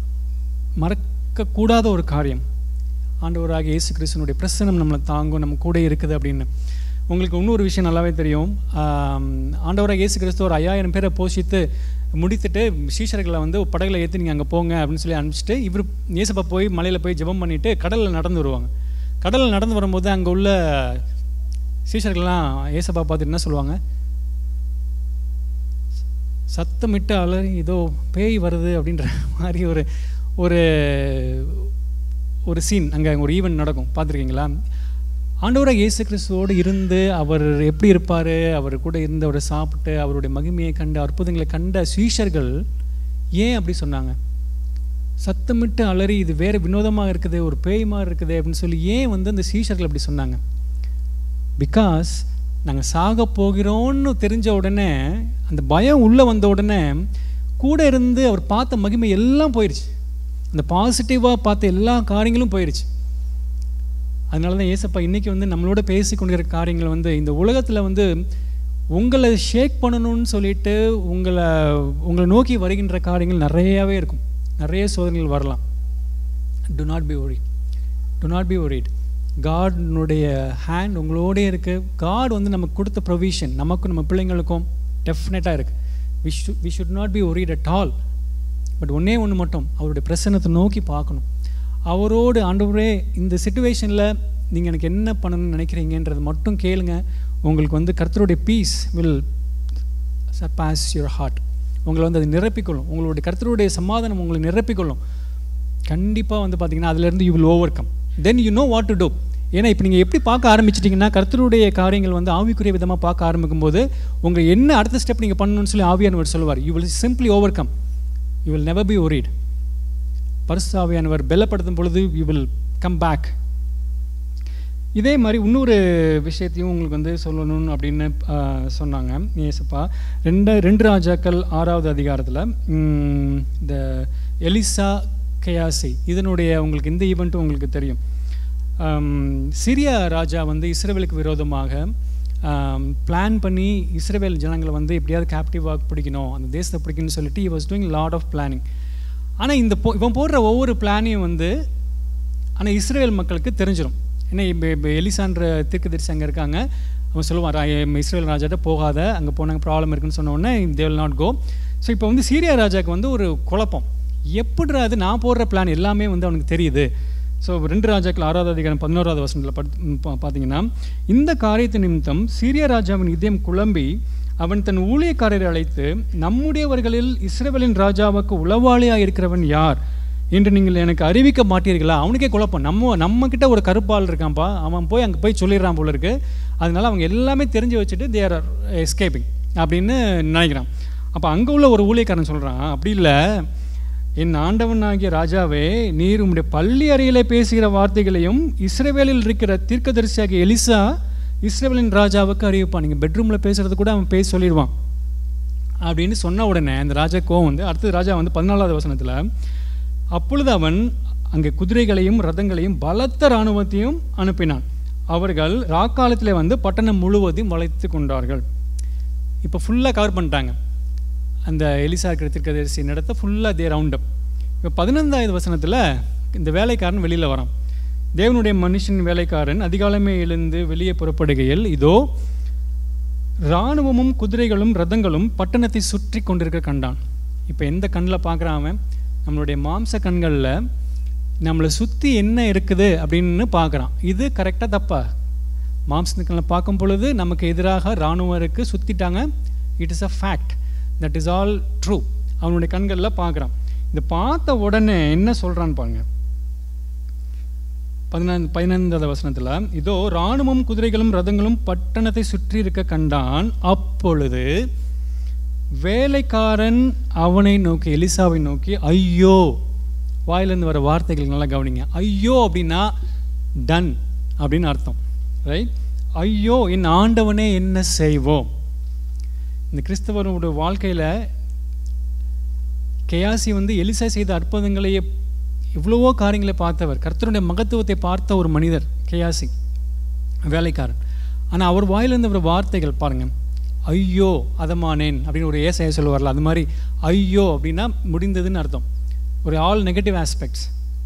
மறக்கக்கூடாத ஒரு காரியம் ஆண்டவராக இயேசு கிறிஸ்துனுடைய பிரசனம் நம்மளை தாங்கும் நம்ம கூட இருக்குது அப்படின்னு உங்களுக்கு இன்னொரு விஷயம் நல்லாவே தெரியும் ஆம், ஆண்டவராக இயேசு கிறிஸ்து ஒரு ஐயாயிரம் பேரை போஷித்து முடித்துட்டு சீஷர்களை வந்து படகுல ஏற்றி நீங்கள் அங்கே போங்க அப்படின்னு சொல்லி அனுப்பிச்சிட்டு இவர் இயேசப்பா போய் மலையில் போய் ஜெபம் பண்ணிட்டு கடலில் நடந்து வருவாங்க கடலில் நடந்து வரும்போது அங்கே உள்ள சீஷர்கள்லாம் ஏசப்பா பார்த்துட்டு என்ன சொல்லுவாங்க சத்தமிட்டு அலறி ஏதோ பேய் வருது அப்படின்ற மாதிரி ஒரு ஒரு ஒரு சீன் அங்கே ஒரு ஈவெண்ட் நடக்கும் பார்த்துருக்கீங்களா ஆண்டவராக இயேசு கிறிஸ்துவோடு இருந்து அவர் எப்படி இருப்பார் அவர் கூட இருந்து அவரை சாப்பிட்டு அவருடைய மகிமையை கண்டு அற்புதங்களை கண்ட சீஷர்கள் ஏன் அப்படி சொன்னாங்க சத்தமிட்டு அலறி இது வேறு வினோதமாக இருக்குது ஒரு பேய் மாதிரி இருக்குது அப்படின்னு சொல்லி ஏன் வந்து அந்த சீஷர்கள் அப்படி சொன்னாங்க பிகாஸ் நாங்கள் சாக போகிறோம்னு தெரிஞ்ச உடனே அந்த பயம் உள்ளே வந்த உடனே கூட இருந்து அவர் பார்த்த மகிமை எல்லாம் போயிடுச்சு அந்த பாசிட்டிவாக பார்த்த எல்லா காரியங்களும் போயிடுச்சு அதனால தான் ஏசப்பா இன்றைக்கி வந்து நம்மளோட பேசி கொண்டிருக்கிற காரியங்கள் வந்து இந்த உலகத்தில் வந்து உங்களை ஷேக் பண்ணணும்னு சொல்லிட்டு உங்களை உங்களை நோக்கி வருகின்ற காரியங்கள் நிறையாவே இருக்கும் நிறைய சோதனைகள் வரலாம் do not be worry do not be worried காட்னுடைய ஹேண்ட் உங்களோடே இருக்குது காட் வந்து நமக்கு கொடுத்த ப்ரொவிஷன் நமக்கும் நம்ம பிள்ளைங்களுக்கும் டெஃபினட்டாக இருக்குது we should we should not be worried at all but ஒன்றே ஒன்று மட்டும் அவருடைய பிரசன்னத்தை நோக்கி பார்க்கணும் அவரோடு ஆண்டவரே இந்த சுச்சுவேஷனில் நீங்கள் எனக்கு என்ன பண்ணணும்னு நினைக்கிறீங்கன்றது மட்டும் கேளுங்க உங்களுக்கு வந்து கர்த்தருடைய peace will surpass your heart உங்களை வந்து அது நிரப்பிக்கொள்ளும் உங்களுடைய கர்த்தருடைய சமாதானம் உங்களை நிரப்பிக்கொள்ளும் கண்டிப்பாக வந்து பார்த்தீங்கன்னா அதுலேருந்து you will overcome then you know what to do ஏன்னா இப்போ நீங்கள் எப்படி பார்க்க ஆரம்பிச்சிட்டிங்கன்னா கர்த்தருடைய காரியங்கள் வந்து ஆவிக்குரிய விதமாக பார்க்க ஆரம்பிக்கும் போது உங்கள் என்ன அடுத்த ஸ்டெப் நீங்கள் பண்ணணும்னு சொல்லி ஆவியானவர் சொல்லுவார் you will simply overcome you will never be worried பரிசாவியானவர் பெலப்படுத்தும் பொழுது யூ வில் கம் பேக் இதே மாதிரி இன்னொரு விஷயத்தையும் உங்களுக்கு வந்து சொல்லணும் அப்படின்னு ஆஹ், சொன்னாங்க ஏசப்பா ரெண்டு ரெண்டு ராஜாக்கள் ஆறாவது அதிகாரத்தில் இந்த எலிசா கயாசி இதனுடைய உங்களுக்கு இந்த ஈவெண்ட்டும் உங்களுக்கு தெரியும் ஆம், சிரியா ராஜா வந்து இஸ்ரேலுக்கு விரோதமாக பிளான் பண்ணி இஸ்ரேல் ஜனங்களை வந்து எப்படியாவது கேப்டிவாக பிடிக்கணும் அந்த தேசத்தை பிடிக்கணும்னு சொல்லிட்டு he was doing lot of planning ஆனால் இந்த போ இவன் போடுற ஒவ்வொரு பிளானையும் வந்து ஆனால் இஸ்ரேல் மக்களுக்கு தெரிஞ்சிடும் ஏன்னா இப்போ இப்போ எலிசான்ற தீர்க்கதரிசி அங்கே இருக்காங்க அவன் சொல்லுவான் "ரா- எம் இஸ்ரேல் ராஜாட்ட போகாத அங்கே போனாங்க ப்ராப்ளம் இருக்குன்னு சொன்ன உடனே they will not go so இப்போ வந்து சீரியா ராஜாக்கு வந்து ஒரு குழப்பம் எப்படிடா அது நான் போடுற பிளான் எல்லாமே வந்து அவனுக்கு தெரியுது ஸோ ரெண்டு ராஜாக்கள் ஆறாவது அதிகாரம் பதினோராவது வசனத்தில் படுத்து ம், பா- பார்த்தீங்கன்னா இந்த காரியத்து நிமித்தம் சீரிய ராஜாவின் இதயம் குழம்பி அவன் தன் ஊழியக்காரரை அழைத்து நம்முடையவர்களில் இஸ்ரவேலின் ராஜாவுக்கு உளவாளியாக இருக்கிறவன் யார் என்று நீங்கள் எனக்கு அறிவிக்க மாட்டீர்களா அவனுக்கே குழப்பம் நம்ம நம்ம கிட்ட ஒரு கருப்பாள் இருக்கான்ப்பா அவன் போய் அங்கே போய் சொல்லிடுறான் போல இருக்கு அதனால அவங்க எல்லாமே தெரிஞ்சு வச்சுட்டு தேர் ஆர் எஸ்கேப்பிங் அப்படின்னு நினைக்கிறான் அப்போ அங்கே உள்ள ஒரு ஊழியக்காரன் சொல்கிறான் அப்படி இல்லை என் ஆண்டவனாகிய ராஜாவே நீர் உம்முடைய பள்ளி அறையிலே பேசுகிற வார்த்தைகளையும் இஸ்ரவேலில் இருக்கிற தீர்க்கதரிசியாகிய எலிசா இஸ்ரவேலின் ராஜாவுக்கு அறிவிப்பான் நீங்கள் பெட்ரூமில் பேசுறது கூட அவன் பேசி சொல்லிடுவான் அப்படின்னு சொன்ன உடனே அந்த ராஜா கோவம் வந்து அடுத்தது ராஜா வந்து பதினாலாவது வசனத்தில் அப்பொழுது அவன் அங்கே குதிரைகளையும் ரதங்களையும் பலத்த இராணுவத்தையும் அனுப்பினான் அவர்கள் ராக்காலத்திலே வந்து பட்டணம் முழுவதையும் வளைத்து கொண்டார்கள் இப்போ ஃபுல்லாக கவர் பண்ணிட்டாங்க அந்த எலிசா இருக்கிற தீர்க்கதரிசி நடத்த ஃபுல்லாக தே ரவுண்ட் அப் இப்போ பதினஞ்சாவது வசனத்தில் இந்த வேலைக்காரன் வெளியில் வரான் தேவனுடைய மனுஷன் வேலைக்காரன் அதிகாலமே எழுந்து வெளியே புறப்படுகையில் இதோ இராணுவமும் குதிரைகளும் ரதங்களும் பட்டணத்தை சுற்றி கொண்டிருக்க கண்டான் இப்போ எந்த கண்ணில் பார்க்குறான் அவன் நம்மளுடைய மாம்ச கண்களில் நம்மளை சுற்றி என்ன இருக்குது அப்படின்னு பார்க்குறான் இது கரெக்டாக தப்பா மாம்சக்கண்ணில் பார்க்கும் பொழுது நமக்கு எதிராக இராணுவம் இருக்குது சுற்றிட்டாங்க it is a fact that is all true அவனுடைய கண்களில் பார்க்குறான் இதை பார்த்த உடனே என்ன சொல்கிறான்னு பாருங்க பதினான்கு பதினைந்தாவது வசனத்தில் இதோ இராணுவம் குதிரைகளும் ரதங்களும் பட்டணத்தை சுற்றி இருக்க கண்டான் அப்பொழுது வேலைக்காரன் அவனை நோக்கி எலிசாவை நோக்கி ஐயோ வாயிலிருந்து வர வார்த்தைகள் நல்லா கவனிங்க ஐயோ அப்படின்னா டன் அப்படின்னு அர்த்தம் ரைட் ஐயோ என் ஆண்டவனே என்ன செய்வோம் இந்த கிறிஸ்தவரோட வாழ்க்கையில் கேயாசி வந்து எலிசா செய்த அற்புதங்களையே எவ்வளவோ காரியங்களை பார்த்தவர் கர்த்தருடைய மகத்துவத்தை பார்த்த ஒரு மனிதர் கேயாசி வேலைக்காரன் ஆனால் அவர் வாயிலிருந்து வர வார்த்தைகள் பாருங்க ஐயோ அதமானேன் அப்படின்னு ஒரு ஏசாய சொல்லுவார்ல அது மாதிரி ஐயோ அப்படின்னா முடிந்ததுன்னு அர்த்தம் ஒரு ஆல் நெகட்டிவ் ஆஸ்பெக்ட்ஸ்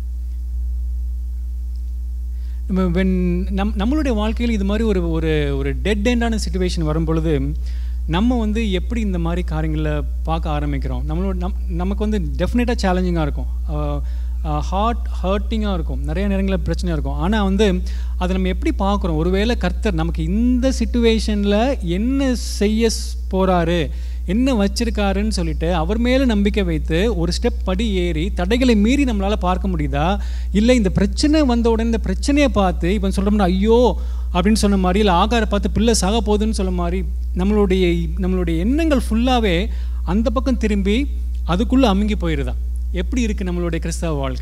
நம்ம வென் நம் நம்மளுடைய வாழ்க்கையில் இது மாதிரி ஒரு ஒரு ஒரு டெட் எண்டான சுச்சுவேஷன் வரும் பொழுது நம்ம வந்து எப்படி இந்த மாதிரி காரியங்களை பார்க்க ஆரம்பிக்கிறோம் நம்மளோட நம் நமக்கு வந்து டெஃபினட்டாக சேலஞ்சிங்காக இருக்கும் ஹார்ட் ஹர்ட்டிங்காக இருக்கும் நிறைய நேரங்களில் பிரச்சனையாக இருக்கும் ஆனால் வந்து அதை நம்ம எப்படி பார்க்குறோம் ஒருவேளை கர்த்தர் நமக்கு இந்த சுச்சுவேஷனில் என்ன செய்ய போகிறாரு என்ன வச்சிருக்காருன்னு சொல்லிட்டு அவர் மேலே நம்பிக்கை வைத்து ஒரு ஸ்டெப் படி ஏறி தடைகளை மீறி நம்மளால் பார்க்க முடியுதா இல்லை இந்த பிரச்சனை வந்த உடனே இந்த பிரச்சனையை பார்த்து இப்போ சொல்கிறோம்னா ஐயோ அப்படின்னு சொன்ன மாதிரி இல்லை ஆகார பார்த்து பிள்ளை சாக போகுதுன்னு சொல்ல மாதிரி நம்மளுடைய நம்மளுடைய எண்ணங்கள் ஃபுல்லாகவே அந்த பக்கம் திரும்பி அதுக்குள்ளே அமுங்கி போயிடுதா எப்படி இருக்குது நம்மளுடைய கிறிஸ்தவ வாழ்க்கை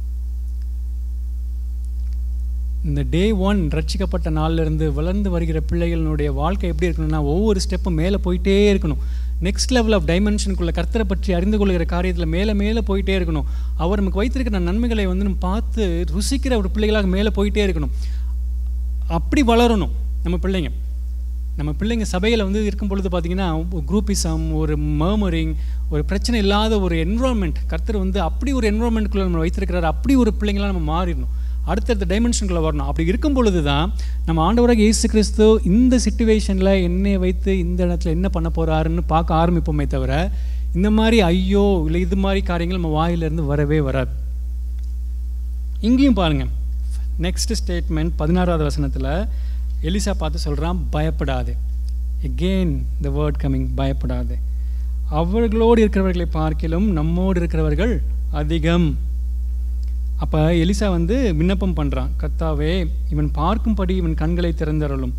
இந்த டே ஒன் ரட்சிக்கப்பட்ட நாள்லேருந்து வளர்ந்து வருகிற பிள்ளைகளினுடைய வாழ்க்கை எப்படி இருக்கணும்னா ஒவ்வொரு ஸ்டெப்பும் மேலே போயிட்டே இருக்கணும் நெக்ஸ்ட் லெவல் ஆஃப் டைமென்ஷனுக்குள்ள கர்த்தரை பற்றி அறிந்து கொள்கிற காரியத்தில் மேலே மேலே போயிட்டே இருக்கணும் அவர் நமக்கு வைத்திருக்கிற நன்மைகளை வந்து நம்ம பார்த்து ருசிக்கிற ஒரு பிள்ளைகளாக மேலே போயிட்டே இருக்கணும் அப்படி வளரணும் நம்ம பிள்ளைங்க நம்ம பிள்ளைங்க சபையில் வந்து இருக்கும் பொழுது பார்த்தீங்கன்னா குரூப்பிசம் ஒரு மர்மரிங் ஒரு பிரச்சனை இல்லாத ஒரு என்வரான்மெண்ட் கர்த்தர் வந்து அப்படி ஒரு என்வரான்மெண்ட்குள்ளே நம்ம வைத்திருக்கிறார் அப்படி ஒரு பிள்ளைங்களாம் நம்ம மாறிடணும் அடுத்தடுத்த டைமென்ஷனுக்குள்ளே வரணும் அப்படி இருக்கும் பொழுது தான் நம்ம ஆண்டவராக இயேசு கிறிஸ்து இந்த சுச்சுவேஷனில் என்னை வைத்து இந்த இடத்துல என்ன பண்ண போகிறாருன்னு பார்க்க ஆரம்பிப்போமே தவிர இந்த மாதிரி ஐயோ இல்லை இது மாதிரி காரியங்கள் நம்ம வாயிலிருந்து வரவே வராது இங்கேயும் பாருங்கள் நெக்ஸ்ட் ஸ்டேட்மெண்ட் பதினாறாவது வசனத்தில் எலிசா பார்த்து சொல்கிறான் பயப்படாது எகெயின் த வேர்ட் கம்மிங் பயப்படாது அவர்களோடு இருக்கிறவர்களை பார்க்கிலும் நம்மோடு இருக்கிறவர்கள் அதிகம் அப்போ எலிசா வந்து விண்ணப்பம் பண்ணுறான் கர்த்தாவே இவன் பார்க்கும்படி இவன் கண்களை திறந்தரலும்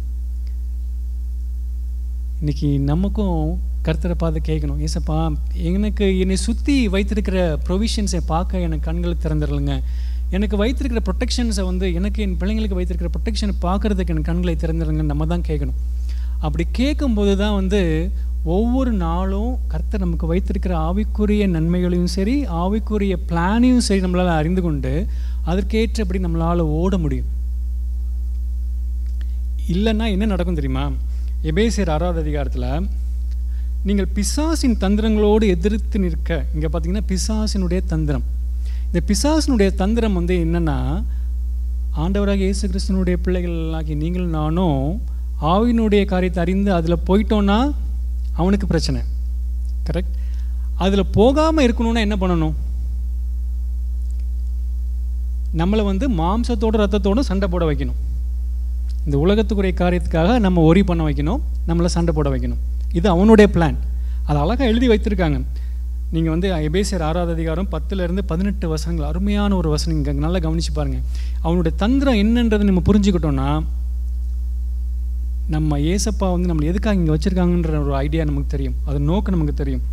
இன்னைக்கு நமக்கும் கர்த்தரை பார்த்து கேட்கணும் ஏசப்பா எனக்கு என்னை சுற்றி வைத்திருக்கிற ப்ரொவிஷன்ஸை பார்க்க எனக்கு கண்களை திறந்துடலுங்க எனக்கு வைத்திருக்கிற ப்ரொடெக்ஷன்ஸை வந்து எனக்கு என் பிள்ளைங்களுக்கு வைத்திருக்கிற ப்ரொடெக்ஷனை பார்க்குறதுக்கு எனக்கு கண்களை திறந்துடுங்க நம்ம தான் கேட்கணும் அப்படி கேட்கும்போது தான் வந்து ஒவ்வொரு நாளும் கர்த்தர் நமக்கு வைத்திருக்கிற ஆவிக்குரிய நன்மைகளையும் சரி ஆவிக்குரிய பிளானையும் சரி நம்மளால் அறிந்து கொண்டு அதற்கேற்றபடி நம்மளால் ஓட முடியும் இல்லைன்னா என்ன நடக்கும் தெரியுமா எபேசியர் ஆறாவது அதிகாரத்தில் நீங்கள் பிசாசின் தந்திரங்களோடு எதிர்த்து நிற்க இங்கே பார்த்தீங்கன்னா பிசாசினுடைய தந்திரம் இந்த பிசாசினுடைய தந்திரம் வந்து என்னென்னா ஆண்டவராக இயேசு கிறிஸ்தனுடைய பிள்ளைகளாகி நீங்களும் நானும் ஆவியினுடைய காரியத்தை அறிந்து அதில் போயிட்டோன்னா அவனுக்கு பிரச்சனை கரெக்ட் அதில் போகாமல் இருக்கணும்னா என்ன பண்ணணும் நம்மளை வந்து மாம்சத்தோட ரத்தத்தோடும் சண்டை போட வைக்கணும் இந்த உலகத்துக்குரிய காரியத்துக்காக நம்ம ஒரி பண்ண வைக்கணும் நம்மளை சண்டை போட வைக்கணும் இது அவனுடைய பிளான் அது அழகாக எழுதி வைத்திருக்காங்க நீங்கள் வந்து எபேசியர் ஆறாவது அதிகாரம் பத்துலேருந்து பதினெட்டு வசனங்கள் அருமையான ஒரு வசனம் இங்கே நல்லா கவனிச்சு பாருங்கள் அவனுடைய தந்திரம் என்னன்றதை நம்ம புரிஞ்சுக்கிட்டோன்னா நம்ம ஏசப்பா வந்து நம்மளை எதுக்காக இங்கே வச்சுருக்காங்கன்ற ஒரு ஐடியா நமக்கு தெரியும் அது நோக்கம் நமக்கு தெரியும்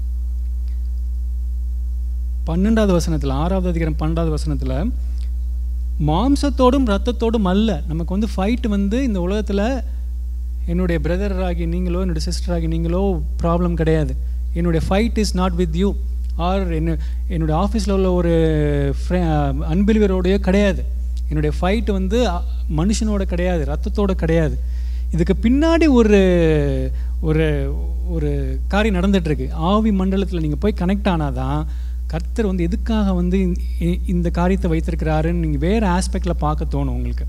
பன்னெண்டாவது வசனத்தில் ஆறாவது அதிகாரம் பன்னெண்டாவது வசனத்தில் மாம்சத்தோடும் ரத்தத்தோடும் அல்ல நமக்கு வந்து ஃபைட் வந்து இந்த உலகத்தில் என்னுடைய பிரதர் ஆகி நீங்களோ என்னுடைய சிஸ்டர் ஆகி நீங்களோ ப்ராப்ளம் கிடையாது என்னுடைய fight is not with you or என்ன என்னுடைய ஆஃபீஸில் உள்ள ஒரு ஃப்ரெ அன்பிலிவரோடையோ கிடையாது என்னுடைய ஃபைட் வந்து அ- மனுஷனோட கிடையாது ரத்தத்தோட கிடையாது இதுக்கு பின்னாடி ஒரு ஒரு ஒரு காரியம் நடந்துகிட்ருக்கு ஆவி மண்டலத்தில் நீங்கள் போய் கனெக்ட் ஆனாதான் கர்த்தர் வந்து எதுக்காக வந்து இந்த- இ- இந்த காரியத்தை வைத்திருக்கிறாருன்னு நீங்கள் வேறு ஆஸ்பெக்டில் பார்க்க தோணும் உங்களுக்கு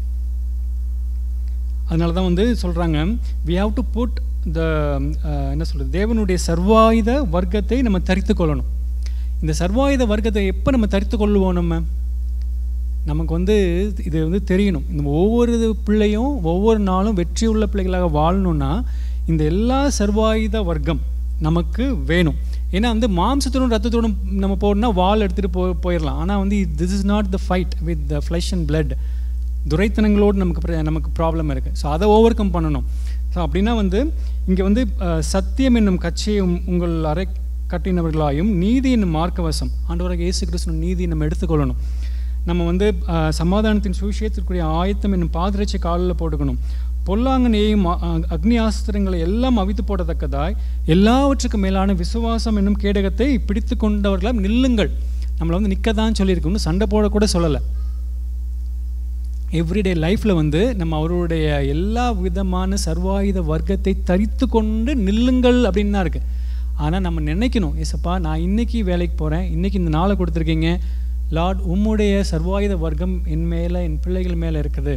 அதனால தான் வந்து சொல்கிறாங்க we have to put the என்ன சொல்கிறது தேவனுடைய சர்வாயுத வர்க்கத்தை நம்ம தரித்து கொள்ளணும் இந்த சர்வாயுத வர்க்கத்தை எப்போ நம்ம தரித்து கொள்ளுவோம் நம்ம நமக்கு வந்து இது வந்து தெரியணும் இந்த ஒவ்வொரு பிள்ளையும் ஒவ்வொரு நாளும் வெற்றி உள்ள பிள்ளைகளாக வாழணும்னா இந்த எல்லா சர்வாயுத வர்க்கம் நமக்கு வேணும் ஏன்னா வந்து மாம்சத்தோடும் ரத்தத்தோடும் நம்ம போடணும்னா வால் எடுத்துகிட்டு போ போயிடலாம் ஆனால் வந்து this is not the fight with the flesh and blood துரைத்தனங்களோடு நமக்கு பிர- நமக்கு ப்ராப்ளம் இருக்குது ஸோ அதை ஓவர் கம் பண்ணணும் ஸோ அப்படின்னா வந்து இங்கே வந்து அஹ், சத்தியம் என்னும் கட்சியை உம் உங்கள் அறை கட்டினவர்களாயும் நீதி என்னும் மார்க்கவசம் ஆண்டவராக இயேசு கிறிஸ்துவின் நீதி நம்ம எடுத்துக்கொள்ளணும் நம்ம வந்து அஹ், சமாதானத்தின் சுவிசேஷத்திற்குரிய ஆயத்தம் என்னும் பாதரட்சி காலில் போட்டுக்கணும் பொல்லாங்கனையும் அக்னி ஆஸ்திரங்களை எல்லாம் அவித்து போடத்தக்கதாய் எல்லாவற்றுக்கும் மேலான விசுவாசம் என்னும் கேடகத்தை பிடித்து கொண்டவர்களாம் நில்லுங்கள் நம்மளை வந்து நிற்க தான் சொல்லியிருக்கோம்னு சண்டை போடக்கூட சொல்லலை எவ்ரிடே லைஃப்பில் வந்து நம்ம அவருடைய எல்லா விதமான சர்வாயுத வர்க்கத்தை தரித்து கொண்டு நில்லுங்கள் அப்படின்னு தான் இருக்குது ஆனால் நம்ம நினைக்கணும் ஏசப்பா நான் இன்னைக்கு வேலைக்கு போகிறேன் இன்னைக்கு இந்த நாளை கொடுத்துருக்கீங்க லார்ட் உம்முடைய சர்வாயுத வர்க்கம் என் மேலே என் பிள்ளைகள் மேலே இருக்குது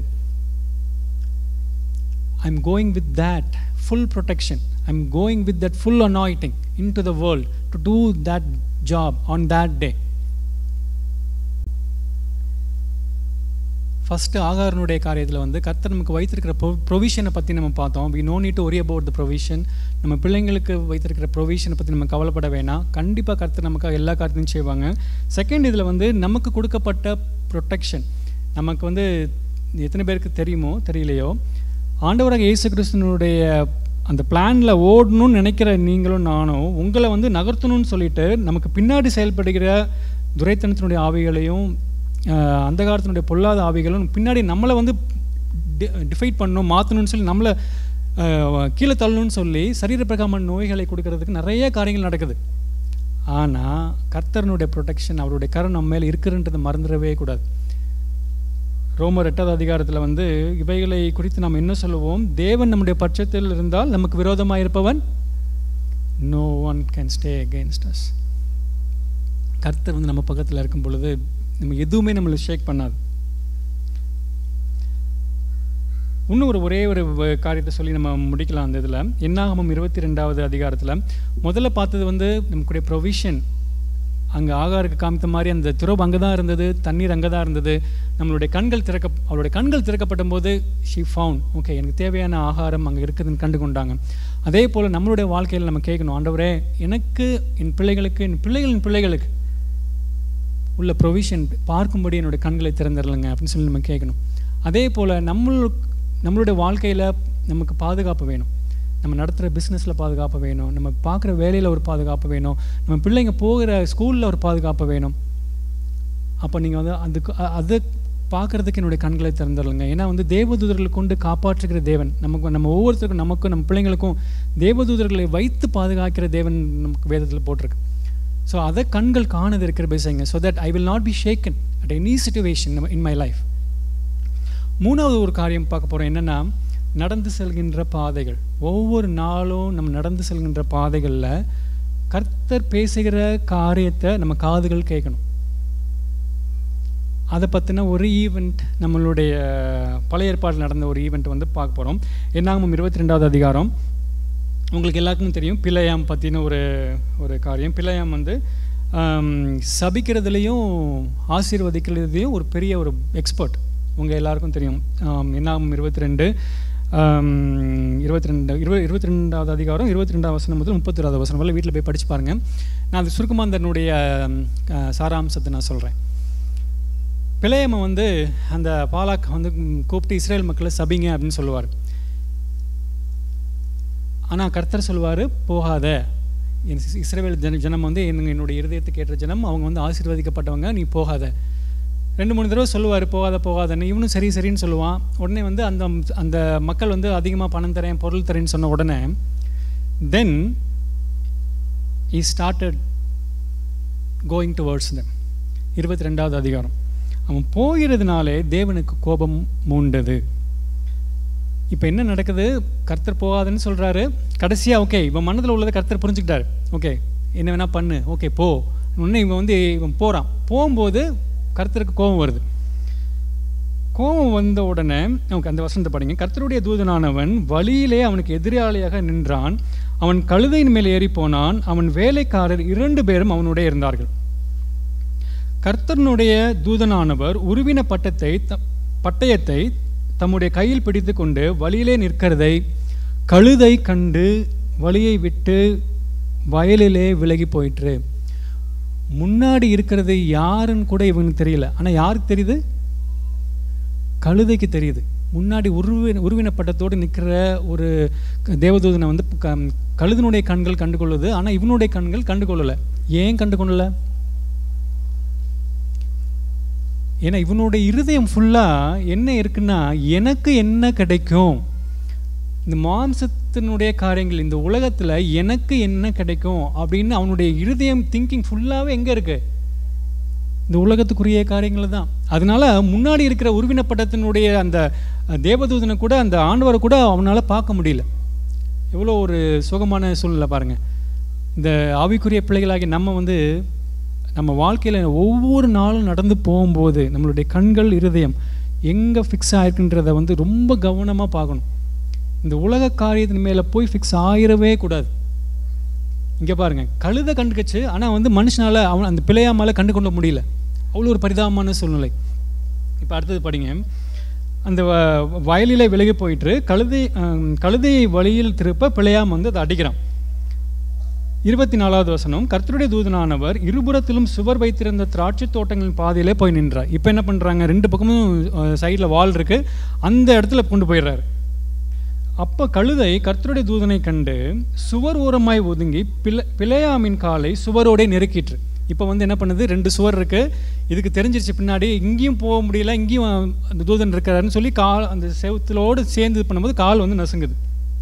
I'm going with that full protection. I'm going with that full anointing into the world to do that job on that day. First ஆகாரனுடைய காரியத்தில் வந்து கர்த்தர் நமக்கு வைத்திருக்கிற ப்ரொ ப்ரொவிஷனை பற்றி நம்ம பார்த்தோம் we no need to worry about the provision நம்ம பிள்ளைங்களுக்கு வைத்திருக்கிற ப்ரொவிஷனை பற்றி நம்ம கவலைப்பட வேணாம் கண்டிப்பாக கர்த்தர் நமக்கு எல்லா காரியத்தையும் செய்வாங்க செகண்ட் இதில் வந்து நமக்கு கொடுக்கப்பட்ட ப்ரொடெக்ஷன் நமக்கு வந்து எத்தனை பேருக்கு தெரியுமோ தெரியலையோ ஆண்டவராக இயேசு கிறிஸ்துவனுடைய அந்த பிளானில் ஓடணும்னு நினைக்கிற நீங்களும் நானும் உங்களை வந்து நகர்த்தணும்னு சொல்லிட்டு நமக்கு பின்னாடி செயல்படுகிற துரைத்தனத்தினுடைய ஆவிகளையும் ஆஹ், அந்தகாரத்தினுடைய பொல்லாத ஆவிகளும் பின்னாடி நம்மளை வந்து டிஃபைட் பண்ணணும் மாற்றணும்னு சொல்லி நம்மளை ஆஹ், கீழே தள்ளணும்னு சொல்லி சரீரப்பிரகாம நோய்களை கொடுக்கறதுக்கு நிறைய காரியங்கள் நடக்குது ஆனால் கர்த்தரனுடைய ப்ரொடெக்ஷன் அவருடைய கரம் நம்ம மேலே இருக்குன்றதை மறந்துடவே கூடாது ரோமர் எட்டாவது அதிகாரத்தில் வந்து இவைகளை குறித்து நாம் என்ன சொல்லுவோம் தேவன் நம்முடைய பட்சத்தில் இருந்தால் நமக்கு விரோதமாக இருப்பவன் no one can stay against us கர்த்தர் வந்து நம்ம பக்கத்தில் இருக்கும் பொழுது நம்ம எதுவுமே நம்மளை ஷேக் பண்ணாது இன்னும் ஒரு ஒரே ஒரு வ- காரியத்தை சொல்லி நம்ம முடிக்கலாம் அந்த இதில் என்னாகமம் இருபத்தி ரெண்டாவது அதிகாரத்தில் முதல்ல பார்த்தது வந்து நமக்குடைய ப்ரொவிஷன் அங்கே ஆகாருக்கு காமித்த மாதிரி அந்த துறவு அங்கே தான் இருந்தது தண்ணீர் அங்கே தான் இருந்தது நம்மளுடைய கண்கள் திறக்க அவளுடைய கண்கள் திறக்கப்பட்ட போது ஷி ஃபவுண்ட் ஓகே எனக்கு தேவையான ஆகாரம் அங்கே இருக்குதுன்னு கண்டு கொண்டாங்க அதே போல் நம்மளுடைய வாழ்க்கையில் நம்ம கேட்கணும் ஆண்டவரே எனக்கு என் பிள்ளைகளுக்கு என் பிள்ளைகளின் பிள்ளைகளுக்கு உள்ள ப்ரொவிஷன் பார்க்கும்படி என்னுடைய கண்களை திறந்துடலுங்க அப்படின்னு சொல்லி நம்ம கேட்கணும் அதே போல் நம்மளுக்கு நம்மளுடைய வாழ்க்கையில் நமக்கு பாதுகாப்பு வேணும் நம்ம நடத்துகிற பிஸ்னஸில் பாதுகாப்பு வேணும் நம்ம பார்க்குற வேலையில் ஒரு பாதுகாப்பு வேணும் நம்ம பிள்ளைங்க போகிற ஸ்கூலில் ஒரு பாதுகாப்பு வேணும் அப்போ நீங்கள் வந்து அதுக்கு அ- அது பார்க்குறதுக்கு என்னுடைய கண்களை திறந்துடலுங்க ஏன்னா வந்து தேவதூதர்களை கொண்டு காப்பாற்றுகிற தேவன் நமக்கு நம்ம ஒவ்வொருத்தருக்கும் நமக்கும் நம்ம பிள்ளைங்களுக்கும் தேவதூதர்களை வைத்து பாதுகாக்கிற தேவன் நமக்கு வேதத்தில் போட்டிருக்கு ஸோ அதை கண்கள் காணது இருக்கிற பேசுங்க so that I will not be shaken at any situation in my life மூணாவது ஒரு காரியம் பார்க்க போகிறோம் என்னென்னா நடந்து செல்கின்ற பாதைகள் ஒவ்வொரு நாளும் நம்ம நடந்து செல்கின்ற பாதைகளில் கர்த்தர் பேசுகிற காரியத்தை நம்ம காதுகள் கேட்கணும் அதை பற்றின ஒரு ஈவெண்ட் நம்மளுடைய பழைய ஏற்பாட்டில் நடந்த ஒரு ஈவெண்ட் வந்து பார்க்க போகிறோம் என்னாகும் இருபத்தி ரெண்டாவது அதிகாரம் உங்களுக்கு எல்லாருக்கும் தெரியும் பிள்ளையாம் பற்றின ஒரு ஒரு காரியம் பிள்ளையாம் வந்து ஆம், சபிக்கிறதுலேயும் ஆசீர்வதிக்கிறதுலையும் ஒரு பெரிய ஒரு எக்ஸ்பர்ட் உங்கள் எல்லாருக்கும் தெரியும் ஆம், என்னாகும் இருபத்தி ரெண்டு இருபத்தி ரெண்டு இருபது இருபத்தி ரெண்டாவது அதிகாரம் இருபத்தி ரெண்டாவது வசனம் முதல் முப்பத்தி வசனம் வரல வீட்டில் போய் படிச்சு பாருங்கள் நான் அது சுருக்கமாக அதனுடைய ஆ, சாராம்சத்தை நான் சொல்கிறேன் பிள்ளையம்மை வந்து அந்த பாலாக் வந்து ம், கூப்பிட்டு இஸ்ரேல் மக்களை சபிங்க அப்படின்னு சொல்லுவார் ஆனால் கர்த்தர் சொல்லுவார் போகாத என் இஸ்- இஸ்ரவேல் ஜன ஜனம் வந்து என் என்னுடைய இருதயத்துக்கு ஏற்ற ஜனம் அவங்க வந்து ஆசீர்வதிக்கப்பட்டவங்க நீ போகாத ரெண்டு மூணு தடவை சொல்லுவார் போகாத போகாதன்னு இவனும் சரி சரின்னு சொல்லுவான் உடனே வந்து அந்த அந்த மக்கள் வந்து அதிகமாக பணம் தரேன் பொருள் தரேன்னு சொன்ன உடனே then he started going towards them இருபத்தி ரெண்டாவது அதிகாரம் அவன் போகிறதுனாலே தேவனுக்கு கோபம் மூண்டது இப்போ என்ன நடக்குது கர்த்தர் போகாதுன்னு சொல்கிறாரு கடைசியாக ஓகே இவன் மனதில் உள்ளதை கர்த்தர் புரிஞ்சுக்கிட்டாரு ஓகே என்ன வேணா பண்ணு ஓகே போ உடனே இவன் வந்து இவன் போகிறான் போகும்போது கர்த்தருக்கு கோபம் வருது கோபம் வந்த உடனே நமக்கு அந்த வசனத்தை படிங்க கர்த்தருடைய தூதனானவன் வழியிலே அவனுக்கு எதிராளியாக நின்றான் அவன் கழுதையின் மேல் ஏறி போனான் அவன் வேலைக்காரர் இரண்டு பேரும் அவனுடைய இருந்தார்கள் கர்த்தனுடைய தூதனானவர் உருவின பட்டத்தை த- பட்டயத்தை தம்முடைய கையில் பிடித்து கொண்டு வழியிலே நிற்கிறதை கழுதை கண்டு வழியை விட்டு வயலிலே விலகி போயிற்று முன்னாடி இருக்கிறது யாருன்னு கூட இவனுக்கு தெரியல ஆனால் யாருக்கு தெரியுது கழுதைக்கு தெரியுது முன்னாடி உருவின உருவின பட்டத்தோடு நிற்கிற ஒரு க- தேவதூதனை வந்து க- கழுதனுடைய கண்கள் கண்டுகொள்ளுது ஆனால் இவனுடைய கண்கள் கண்டுகொள்ளலை ஏன் கண்டுகொள்ளலை ஏன்னா இவனுடைய இருதயம் ஃபுல்லாக என்ன இருக்குன்னா எனக்கு என்ன கிடைக்கும் இந்த மாம்சத்தினுடைய காரியங்கள் இந்த உலகத்தில் எனக்கு என்ன கிடைக்கும் அப்படின்னு அவனுடைய இருதயம் திங்கிங் ஃபுல்லாகவே எங்கே இருக்கு இந்த உலகத்துக்குரிய காரியங்கள் தான் அதனால முன்னாடி இருக்கிற உருவின பட்டத்தினுடைய அந்த அஹ், தேவதூதனை கூட அந்த ஆண்டவரை கூட அவனால் பார்க்க முடியல எவ்வளோ ஒரு சுகமான சூழ்நிலை பாருங்க இந்த ஆவிக்குரிய பிள்ளைகளாகி நம்ம வந்து நம்ம வாழ்க்கையில் ஒவ்வொரு நாளும் நடந்து போகும்போது நம்மளுடைய கண்கள் இருதயம் எங்கே ஃபிக்ஸ் ஆயிருக்குன்றதை வந்து ரொம்ப கவனமாக பார்க்கணும் இந்த உலக காரியத்தின் மேலே போய் ஃபிக்ஸ் ஆயிரவே கூடாது இங்கே பாருங்க கழுதை கண்டுக்கச்சு ஆனால் வந்து மனுஷனால அவன் அந்த பிள்ளையாமால கண்டு கொள்ள முடியல அவ்வளோ ஒரு பரிதாபமான சூழ்நிலை இப்போ அடுத்தது படிங்க அந்த வ- வயலிலே விலகி போயிட்டு கழுதை ஆம், கழுதையை வழியில் திருப்ப பிள்ளையாம் வந்து அதை அடிக்கிறான் இருபத்தி நாலாவது வசனம் கர்த்தருடைய தூதனானவர் இருபுறத்திலும் சுவர் வைத்திருந்த திராட்சை தோட்டங்களின் பாதையிலே போய் நின்றார் இப்போ என்ன பண்ணுறாங்க ரெண்டு பக்கமும் சைடில் வால் இருக்கு அந்த இடத்துல கொண்டு போயிடுறாரு அப்போ கழுதை கர்த்தருடைய தூதனை கண்டு சுவர் ஓரமாய் ஒதுங்கி பிள பிழையாமின் காலை சுவரோடே நெருக்கிற்று இப்போ வந்து என்ன பண்ணுது ரெண்டு சுவர் இருக்கு இதுக்கு தெரிஞ்சிருச்சு பின்னாடி இங்கேயும் போக முடியல இங்கேயும் அந்த தூதன் இருக்கிறாருன்னு சொல்லி கால் அந்த செவுத்திலோடு சேர்ந்து இது பண்ணும்போது கால் வந்து நசுங்குது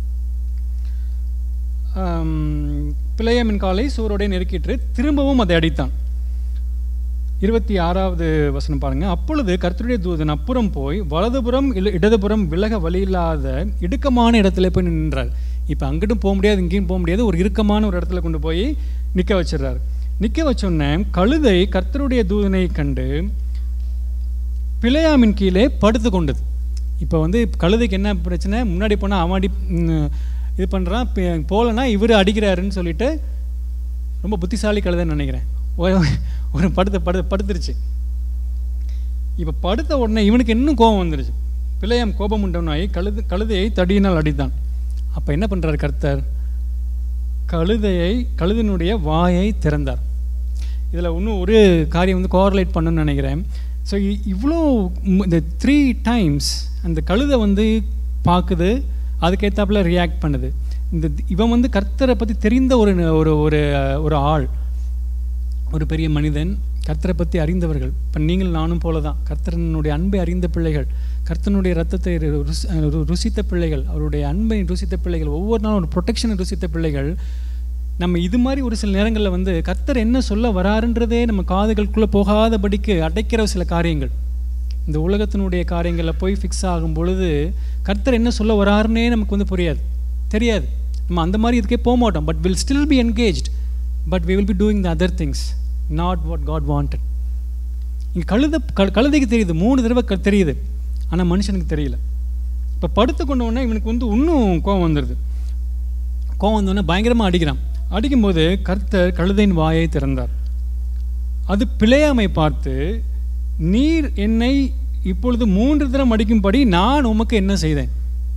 ஆம், பிழையாமின் காலை சுவரோடே நெருக்கிற்று திரும்பவும் அதை அடித்தான் இருபத்தி ஆறாவது வசனம் பாருங்க அப்பொழுது கர்த்தருடைய தூதன் அப்புறம் போய் வலதுபுறம் இல்ல இடதுபுறம் விலக வழியில்லாத இடுக்கமான இடத்துல போய் நின்றார் இப்போ அங்கிட்டும் போக முடியாது இங்கேயும் போக முடியாது ஒரு இறுக்கமான ஒரு இடத்துல கொண்டு போய் நிற்க வச்சிடுறாரு நிற்க வச்சோடனே கழுதை கர்த்தருடைய தூதனை கண்டு பிழையாமின் கீழே படுத்து கொண்டது இப்போ வந்து கழுதைக்கு என்ன பிரச்சனை முன்னாடி போனால் அவன் அடி ம், இது பண்ணுறான் போகலன்னா இவர் அடிக்கிறாருன்னு சொல்லிட்டு ரொம்ப புத்திசாலி கழுதைன்னு நினைக்கிறேன் ஒரு- ஒரு படுத்த படு படுத்துருச்சு இப்போ படுத்த உடனே இவனுக்கு இன்னும் கோபம் வந்துருச்சு பிள்ளையாம் கோபம் உண்டவனாய் கழுது கழுதையை தடியினால் அடித்தான் அப்போ என்ன பண்ணுறாரு கர்த்தர் கழுதையை கழுதினுடைய வாயை திறந்தார் இதில் இன்னும் ஒரு காரியம் வந்து கோரலேட் பண்ணணும்னு நினைக்கிறேன் ஸோ இவ்வளோ ம், இந்த த்ரீ டைம்ஸ் அந்த கழுதை வந்து பார்க்குது அதுக்கேற்றாப்புல ரியாக்ட் பண்ணுது இந்த இவன் வந்து கர்த்தரை பற்றி தெரிந்த ஒரு ஒரு ஒரு ஒரு ஆள் ஒரு பெரிய மனிதன் கர்த்தரை பற்றி அறிந்தவர்கள் இப்போ நீங்கள் நானும் போல தான் கர்த்தரனுடைய அன்பை அறிந்த பிள்ளைகள் கர்த்தனுடைய ரத்தத்தை ரு- ருசி- ரு- ருசித்த பிள்ளைகள் அவருடைய அன்பை ருசித்த பிள்ளைகள் ஒவ்வொரு நாளும் ஒரு ப்ரொடெக்ஷனை ருசித்த பிள்ளைகள் நம்ம இது மாதிரி ஒரு சில நேரங்களில் வந்து கர்த்தர் என்ன சொல்ல வராருன்றதே நம்ம காதுகளுக்குள்ளே போகாதபடிக்கு அடைக்கிற சில காரியங்கள் இந்த உலகத்தினுடைய காரியங்களில் போய் ஃபிக்ஸ் ஆகும் பொழுது கர்த்தர் என்ன சொல்ல வராருன்னே நமக்கு வந்து புரியாது தெரியாது நம்ம அந்த மாதிரி இதுக்கே போக மாட்டோம் but will still be engaged but we will be doing the other things not what God wanted இங்கே கழுத கழு கழுதைக்கு தெரியுது மூணு தடவை க தெரியுது ஆனால் மனுஷனுக்கு தெரியல இப்போ படுத்து கொண்ட உடனே இவனுக்கு வந்து இன்னும் கோவம் வந்துடுது கோவம் வந்தோடனே பயங்கரமாக அடிக்கிறான் அடிக்கும்போது கர்த்தர் கழுதையின் வாயை திறந்தார் அது பிழையாமை பார்த்து நீர் என்னை இப்பொழுது மூன்று தரம் அடிக்கும்படி நான் உமக்கு என்ன செய்தேன்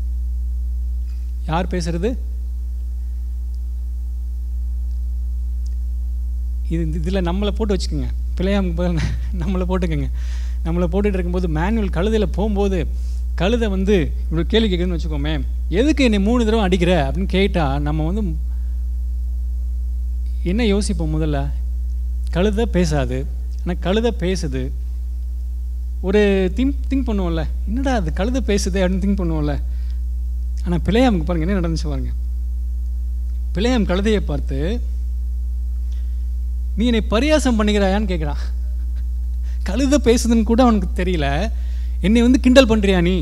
யார் பேசுறது இது இதில் நம்மளை போட்டு வச்சுக்கோங்க பிள்ளையாம் நம்மளை போட்டுக்கோங்க நம்மளை போட்டுட்டு இருக்கும்போது மேனுவல் கழுதையில் போகும்போது கழுதை வந்து இப்படி கேள்வி கேட்குதுன்னு வச்சுக்கோமே எதுக்கு என்னை மூணு தடவை அடிக்கிற அப்படின்னு கேட்டால் நம்ம வந்து என்ன யோசிப்போம் முதல்ல கழுதை பேசாது ஆனால் கழுதை பேசுது ஒரு திங்க் திங்க் பண்ணுவோம்ல என்னடா அது கழுதை பேசுது அப்படின்னு திங்க் பண்ணுவோம்ல ஆனால் பிள்ளையாமுக்கு பாருங்க என்ன நடந்துச்சு பாருங்க பிள்ளையாம் கழுதையை பார்த்து நீ என்னை பரியாசம் பண்ணிக்கிறாயான்னு கேட்குறான் கழுத பேசுதுன்னு கூட அவனுக்கு தெரியல என்னை வந்து கிண்டல் பண்ணுறியா நீ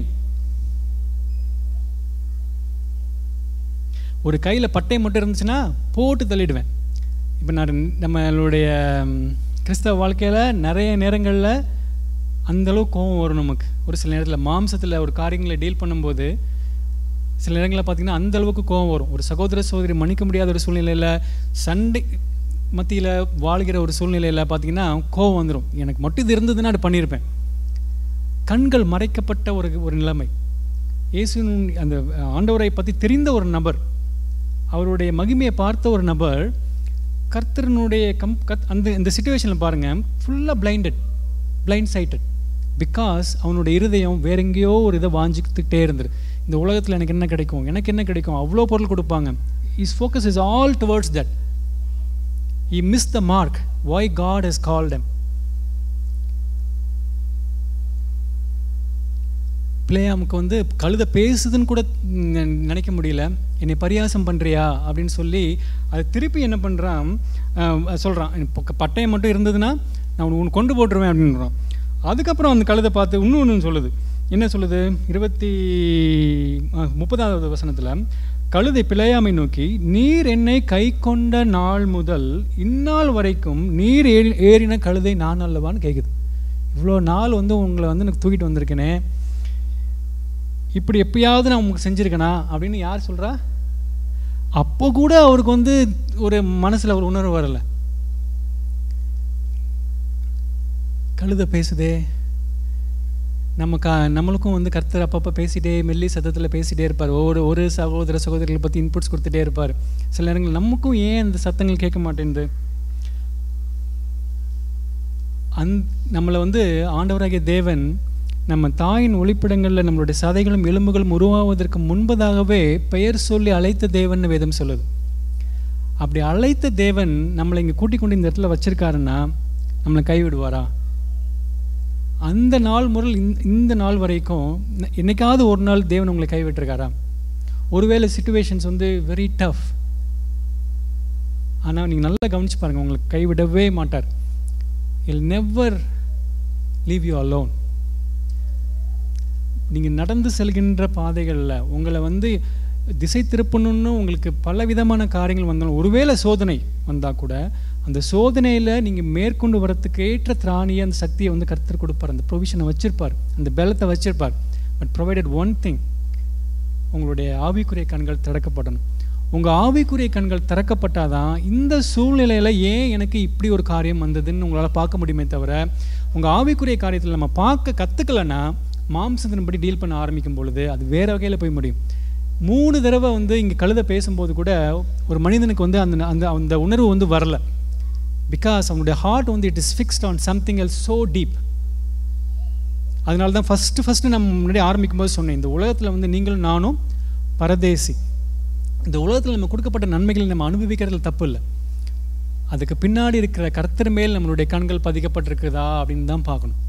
ஒரு கையில் பட்டை மட்டும் இருந்துச்சுன்னா போட்டு தள்ளிடுவேன் இப்போ நான் நம்மளுடைய ம், கிறிஸ்தவ வாழ்க்கையில் நிறைய நேரங்களில் அந்தளவு கோபம் வரும் நமக்கு ஒரு சில நேரத்தில் மாம்சத்தில் ஒரு காரியங்களை டீல் பண்ணும்போது சில நேரங்களில் பார்த்தீங்கன்னா அந்த அளவுக்கு கோபம் வரும் ஒரு சகோதர சகோதரி மன்னிக்க முடியாத ஒரு சூழ்நிலையில் சண்டை மத்தியில் வாழ்கிற ஒரு சூழ்நிலையில் பார்த்தீங்கன்னா கோபம் வந்துடும் எனக்கு மட்டும் இது இருந்ததுன்னா அது பண்ணியிருப்பேன் கண்கள் மறைக்கப்பட்ட ஒரு ஒரு நிலைமை இயேசுவின் அந்த ஆண்டவரை பற்றி தெரிந்த ஒரு நபர் அவருடைய மகிமையை பார்த்த ஒரு நபர் கர்த்தரனுடைய கம் கத் அந்த இந்த சுச்சுவேஷனில் பாருங்கள் ஃபுல்லாக பிளைண்டட் பிளைண்ட் சைட்டட் பிகாஸ் அவனுடைய இருதயம் வேற எங்கேயோ ஒரு இதை வாஞ்சிக்கிட்டே இருந்தது இந்த உலகத்தில் எனக்கு என்ன கிடைக்கும் எனக்கு என்ன கிடைக்கும் அவ்வளோ பொருள் கொடுப்பாங்க is focus is all towards that he missed the mark why god has called him பிளேயாமுக்கு வந்து கழுத பேசுதுன்னு கூட ம், நினைக்க முடியல என்னை பரியாசம் பண்ணுறியா அப்படின்னு சொல்லி அதை திருப்பி என்ன பண்ணுறான் சொல்கிறான் பட்டயம் மட்டும் இருந்ததுன்னா நான் உன்னை- உன்னை கொண்டு போட்டுருவேன் அப்படின்றான் அதுக்கப்புறம் அந்த கழுதை பார்த்து இன்னொன்று சொல்லுது என்ன சொல்லுது இருபத்தி அஹ், முப்பதாவது வசனத்தில் கழுதை பிழையாமை நோக்கி நீர் என்னை கை கொண்ட நாள் முதல் இந்நாள் வரைக்கும் நீர் ஏறி ஏறின கழுதை நான் அல்லவான்னு கேட்குது இவ்வளோ நாள் வந்து உங்களை வந்து எனக்கு தூக்கிட்டு வந்திருக்கேனே இப்படி எப்பயாவது நான் உங்களுக்கு செஞ்சுருக்கேனா அப்படின்னு யார் சொல்கிறா அப்போ கூட அவருக்கு வந்து ஒரு மனசில் ஒரு உணர்வு வரல கழுதை பேசுதே நம்ம க நம்மளுக்கும் வந்து கர்த்தர் அப்பப்போ பேசிட்டே மெல்லி சத்தத்தில் பேசிட்டே இருப்பார் ஒவ்வொரு ஒரு சகோதர சகோதரிகளை பற்றி இன்புட்ஸ் கொடுத்துட்டே இருப்பார் சில நேரங்கள் நமக்கும் ஏன் அந்த சத்தங்கள் கேட்க மாட்டேங்குது அந் நம்மளை வந்து ஆண்டவராகிய தேவன் நம்ம தாயின் ஒளிப்பிடங்களில் நம்மளுடைய சதைகளும் எலும்புகளும் உருவாவதற்கு முன்பதாகவே பெயர் சொல்லி அழைத்த தேவன் வேதம் சொல்லுது அப்படி அழைத்த தேவன் நம்மளை இங்கே கூட்டிக் கொண்டு இந்த இடத்துல வச்சிருக்காருன்னா நம்மளை கைவிடுவாரா அந்த நாள் முதல் இந்த- இந்த நாள் வரைக்கும் ந- என்னைக்காவது ஒரு நாள் தேவன் உங்களை கைவிட்டிருக்காரா ஒருவேளை சுச்சுவேஷன்ஸ் வந்து வெரி டஃப் ஆனால் நீங்கள் நல்லா கவனிச்சு பாருங்கள் உங்களை கைவிடவே மாட்டார் I'll never leave you alone நீங்கள் நடந்து செல்கின்ற பாதைகளில் உங்களை வந்து திசை திருப்பணும்னு உங்களுக்கு பல விதமான காரியங்கள் வந்தாலும் ஒருவேளை சோதனை வந்தால் கூட அந்த சோதனையில் நீங்கள் மேற்கொண்டு வரத்துக்கு ஏற்ற திராணியை அந்த சக்தியை வந்து கர்த்தர் கொடுப்பார் அந்த ப்ரொவிஷனை வச்சிருப்பார் அந்த பலத்தை வச்சிருப்பார் பட் ப்ரொவைடட் ஒன் திங் உங்களுடைய ஆவிக்குரிய கண்கள் திறக்கப்படணும் உங்கள் ஆவிக்குரிய கண்கள் திறக்கப்பட்டாதான் இந்த சூழ்நிலையில் ஏன் எனக்கு இப்படி ஒரு காரியம் வந்ததுன்னு உங்களால் பார்க்க முடியுமே தவிர உங்கள் ஆவிக்குரிய காரியத்தில் நம்ம பார்க்க கற்றுக்கலன்னா மாம்சத்தின்படி டீல் பண்ண ஆரம்பிக்கும் பொழுது அது வேறு வகையில் போய் முடியும் மூணு தடவை வந்து இங்கே கழுத பேசும்போது கூட ஒரு மனிதனுக்கு வந்து அந்த அந்த அந்த உணர்வு வந்து வரல பிகாஸ் அவனுடைய ஹார்ட் வந்து it is fixed on something else so deep அதனால தான் ஃபஸ்ட்டு ஃபஸ்ட்டு நம்ம முன்னாடி ஆரம்பிக்கும் போது சொன்னேன் இந்த உலகத்தில் வந்து நீங்களும் நானும் பரதேசி இந்த உலகத்தில் நம்ம கொடுக்கப்பட்ட நன்மைகளை நம்ம அனுபவிக்கிறதுல தப்பு இல்லை அதுக்கு பின்னாடி இருக்கிற கர்த்தர் மேல் நம்மளுடைய கண்கள் பதிக்கப்பட்டிருக்குதா அப்படின்னு தான் பார்க்கணும்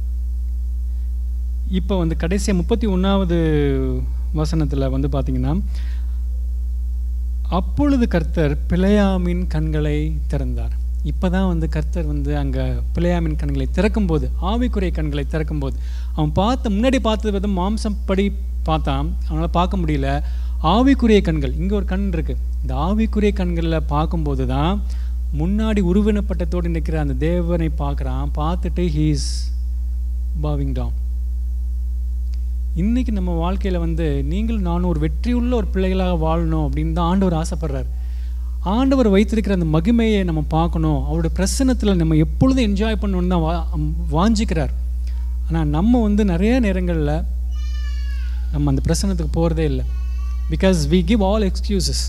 இப்போ வந்து கடைசியாக முப்பத்தி ஒன்றாவது வசனத்தில் வந்து பார்த்தீங்கன்னா அப்பொழுது கர்த்தர் பிழையாமின் கண்களை திறந்தார் இப்போ தான் வந்து கர்த்தர் வந்து அங்கே பிள்ளையாமின் கண்களை திறக்கும்போது ஆவிக்குரிய கண்களை திறக்கும்போது அவன் பார்த்த முன்னாடி பார்த்தது வந்து மாம்சம் படி பார்த்தான் அவனால் பார்க்க முடியல ஆவிக்குரிய கண்கள் இங்கே ஒரு கண் இருக்குது இந்த ஆவிக்குரிய கண்களில் பார்க்கும்போது தான் முன்னாடி உருவினப்பட்டத்தோடு நிற்கிற அந்த தேவனை பார்க்குறான் பார்த்துட்டு ஹீஸ் பாவிங் டவுன் இன்னைக்கு நம்ம வாழ்க்கையில் வந்து நீங்கள் நானும் ஒரு வெற்றியுள்ள ஒரு பிள்ளைகளாக வாழணும் அப்படின்னு தான் ஆண்டவர் ஆசைப்படுறார் ஆண்டவர் வைத்திருக்கிற அந்த மகிமையை நம்ம பார்க்கணும் அவருடைய பிரசன்னத்தில் நம்ம எப்பொழுதும் என்ஜாய் பண்ணணும்னு தான் வா வாஞ்சிக்கிறார் ஆனால் நம்ம வந்து நிறைய நேரங்களில் நம்ம அந்த பிரசன்னத்துக்கு போகிறதே இல்லை because we give all excuses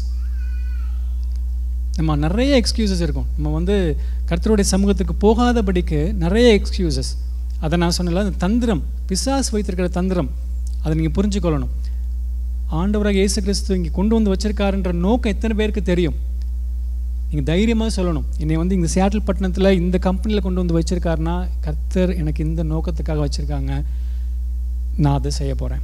நம்ம நிறைய எக்ஸ்கியூசஸ் இருக்கும் நம்ம வந்து கர்த்தருடைய சமூகத்துக்கு போகாதபடிக்கு நிறைய எக்ஸ்கியூசஸ் அதை நான் சொன்னல அந்த தந்திரம் பிசாஸ் வைத்திருக்கிற தந்திரம் அதை நீங்கள் புரிஞ்சுக்கொள்ளணும் ஆண்டவராக இயேசு கிறிஸ்து இங்கே கொண்டு வந்து வச்சிருக்காருன்ற நோக்கம் எத்தனை பேருக்கு தெரியும் நீங்கள் தைரியமாக சொல்லணும் என்னை வந்து இந்த சியாட்டில் பட்டணத்தில் இந்த கம்பெனியில் கொண்டு வந்து வச்சுருக்காருன்னா கர்த்தர் எனக்கு இந்த நோக்கத்துக்காக வச்சுருக்காங்க நான் அதை செய்ய போகிறேன்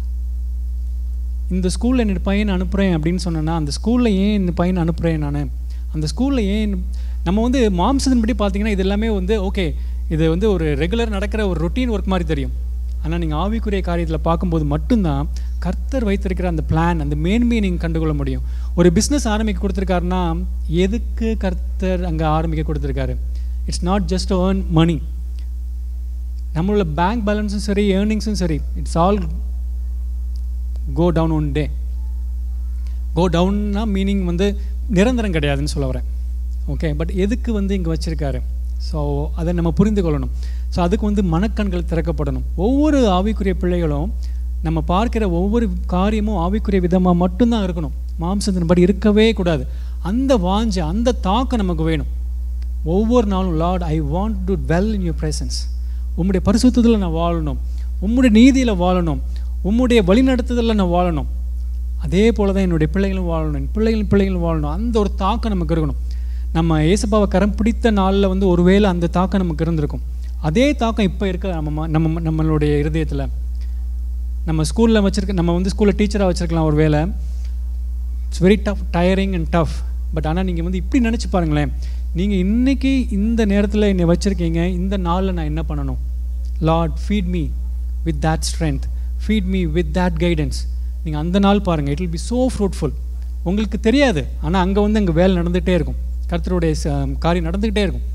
இந்த ஸ்கூலில் என்னோட பையனை அனுப்புகிறேன் அப்படின்னு சொன்னேன்னா அந்த ஸ்கூலில் ஏன் இந்த பையனை அனுப்புகிறேன் நான் அந்த ஸ்கூலில் ஏன் நம்ம வந்து மாம்சத்தின்படி பார்த்தீங்கன்னா இது எல்லாமே வந்து ஓகே இது வந்து ஒரு ரெகுலர் நடக்கிற ஒரு ரொட்டீன் ஒர்க் மாதிரி தெரியும் ஆனால் நீங்கள் ஆவிக்குரிய காரியத்தில் பார்க்கும்போது மட்டும்தான் கர்த்தர் வைத்திருக்கிற அந்த பிளான் அந்த மேன்மையை நீங்கள் கண்டுகொள்ள முடியும் ஒரு பிஸ்னஸ் ஆரம்பிக்க கொடுத்துருக்காருன்னா எதுக்கு கர்த்தர் அங்கே ஆரம்பிக்க கொடுத்துருக்காரு it's not just earn money நம்மளோட பேங்க் பேலன்ஸும் சரி ஏர்னிங்ஸும் சரி it's all go down one day go டவுன்னா மீனிங் வந்து நிரந்தரம் கிடையாதுன்னு சொல்ல வரேன் ஓகே பட் எதுக்கு வந்து இங்கே வச்சுருக்காரு ஸோ அதை நம்ம புரிந்து கொள்ளணும் ஸோ அதுக்கு வந்து மனக்கண்கள் திறக்கப்படணும் ஒவ்வொரு ஆவிக்குரிய பிள்ளைகளும் நம்ம பார்க்கிற ஒவ்வொரு காரியமும் ஆவிக்குரிய விதமாக மட்டும்தான் இருக்கணும் மாம்சத்தின்படி இருக்கவே கூடாது அந்த வாஞ்ச அந்த தாக்கம் நமக்கு வேணும் ஒவ்வொரு நாளும் lord I want to dwell in your presence உம்முடைய பரிசுத்தத்தில் நான் வாழணும் உம்முடைய நீதியில் வாழணும் உம்முடைய வழிநடத்துதலில் நான் வாழணும் அதே போல் தான் என்னுடைய பிள்ளைகளும் வாழணும் என் பிள்ளைகளும் பிள்ளைகளும் வாழணும் அந்த ஒரு தாக்கம் நமக்கு இருக்கணும் நம்ம ஏசப்பாவை கரம் பிடித்த நாளில் வந்து ஒருவேளை அந்த தாக்கம் நமக்கு இருந்திருக்கும் அதே தாக்கம் இப்போ இருக்க நம்ம நம்ம நம்மளுடைய இருதயத்தில் நம்ம ஸ்கூலில் வச்சுருக்க நம்ம வந்து ஸ்கூலில் டீச்சராக வச்சுருக்கலாம் ஒரு வேலை it's very tough tiring and tough but ஆனால் நீங்கள் வந்து இப்படி நினச்சி பாருங்களேன் நீங்கள் இன்றைக்கி இந்த நேரத்தில் என்னை வச்சுருக்கீங்க இந்த நாளில் நான் என்ன பண்ணணும் lord feed me with that strength feed me with that guidance நீங்கள் அந்த நாள் பாருங்கள் it will be so fruitful உங்களுக்கு தெரியாது ஆனால் அங்கே வந்து அங்கே வேலை நடந்துகிட்டே இருக்கும் கர்த்தருடைய காரியம் நடந்துக்கிட்டே இருக்கும்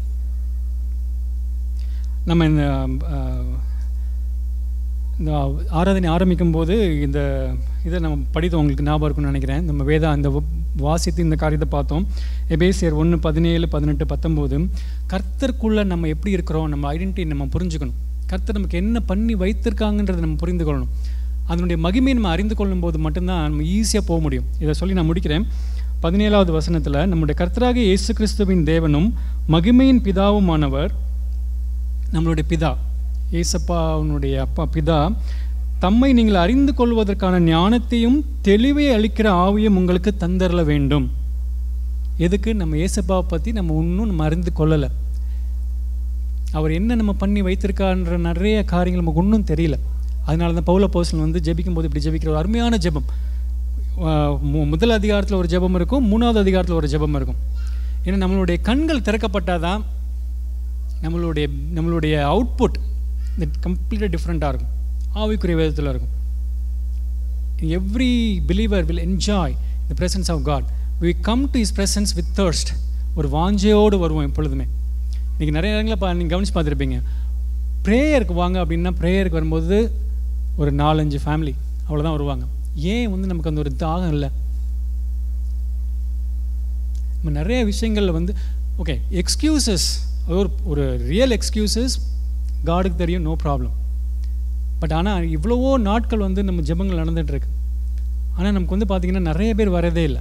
நம்ம இந்த இந்த ஆராதனை ஆரம்பிக்கும் போது இந்த இதை நம்ம படித்தோம் உங்களுக்கு ஞாபகம் இருக்கும்னு நினைக்கிறேன் நம்ம வேதா இந்த வாசித்து இந்த காரியத்தை பார்த்தோம் எபேசியர் ஒன்று பதினேழு பதினெட்டு பத்தொம்போது கர்த்தருக்குள்ளே நம்ம எப்படி இருக்கிறோம் நம்ம ஐடென்டிட்டி நம்ம புரிஞ்சுக்கணும் கர்த்தர் நமக்கு என்ன பண்ணி வைத்திருக்காங்கன்றதை நம்ம புரிந்து கொள்ளணும் அதனுடைய மகிமையை நம்ம அறிந்து கொள்ளும் போது மட்டும்தான் நம்ம ஈஸியாக போக முடியும் இதை சொல்லி நான் முடிக்கிறேன் பதினேழாவது வசனத்தில் நம்முடைய கர்த்தராக இயேசு கிறிஸ்துவின் தேவனும் மகிமையின் பிதாவுமானவர் நம்மளுடைய பிதா ஏசப்பா அவனுடைய அப்பா பிதா தம்மை நீங்கள் அறிந்து கொள்வதற்கான ஞானத்தையும் தெளிவை அளிக்கிற ஆவியும் உங்களுக்கு தந்தரல வேண்டும் எதுக்கு நம்ம ஏசப்பாவை பற்றி நம்ம இன்னும் நம்ம அறிந்து கொள்ளலை அவர் என்ன நம்ம பண்ணி வைத்திருக்கான்ற நிறைய காரியங்கள் நமக்கு ஒன்றும் தெரியல அதனால தான் பௌல போஸ்டன் வந்து ஜெபிக்கும் போது இப்படி ஜெபிக்கிற ஒரு அருமையான ஜெபம் முதல் அதிகாரத்தில் ஒரு ஜெபம் இருக்கும் மூணாவது அதிகாரத்தில் ஒரு ஜெபம் இருக்கும் ஏன்னா நம்மளுடைய கண்கள் திறக்கப்பட்டால் தான் நம்மளுடைய நம்மளுடைய அவுட்புட் கம்ப்ளீட்டாக டிஃப்ரெண்ட்டாக இருக்கும் ஆவிக்குரிய விதத்தில் இருக்கும் every believer will enjoy the presence of God we come to his presence with thirst ஒரு வாஞ்சையோடு வருவோம் எப்பொழுதுமே இன்றைக்கி நிறைய இடங்களில் பா நீங்கள் கவனிச்சு பார்த்துருப்பீங்க ப்ரேயருக்கு வாங்க அப்படின்னா ப்ரேயருக்கு வரும்போது ஒரு நாலஞ்சு ஃபேமிலி அவ்வளோதான் வருவாங்க ஏன் வந்து நமக்கு அந்த ஒரு தாகம் இல்லை நம்ம நிறைய விஷயங்களில் வந்து ஓகே எக்ஸ்கியூசஸ் ஒரு ஒரு ரியல் எக்ஸ்கியூசஸ் காடுக்கு தெரியும் நோ ப்ராப்ளம் பட் ஆனால் இவ்வளவோ நாட்கள் வந்து நம்ம ஜெபங்கள் நடந்துகிட்ருக்கு ஆனால் நமக்கு வந்து பார்த்திங்கன்னா நிறைய பேர் வரதே இல்லை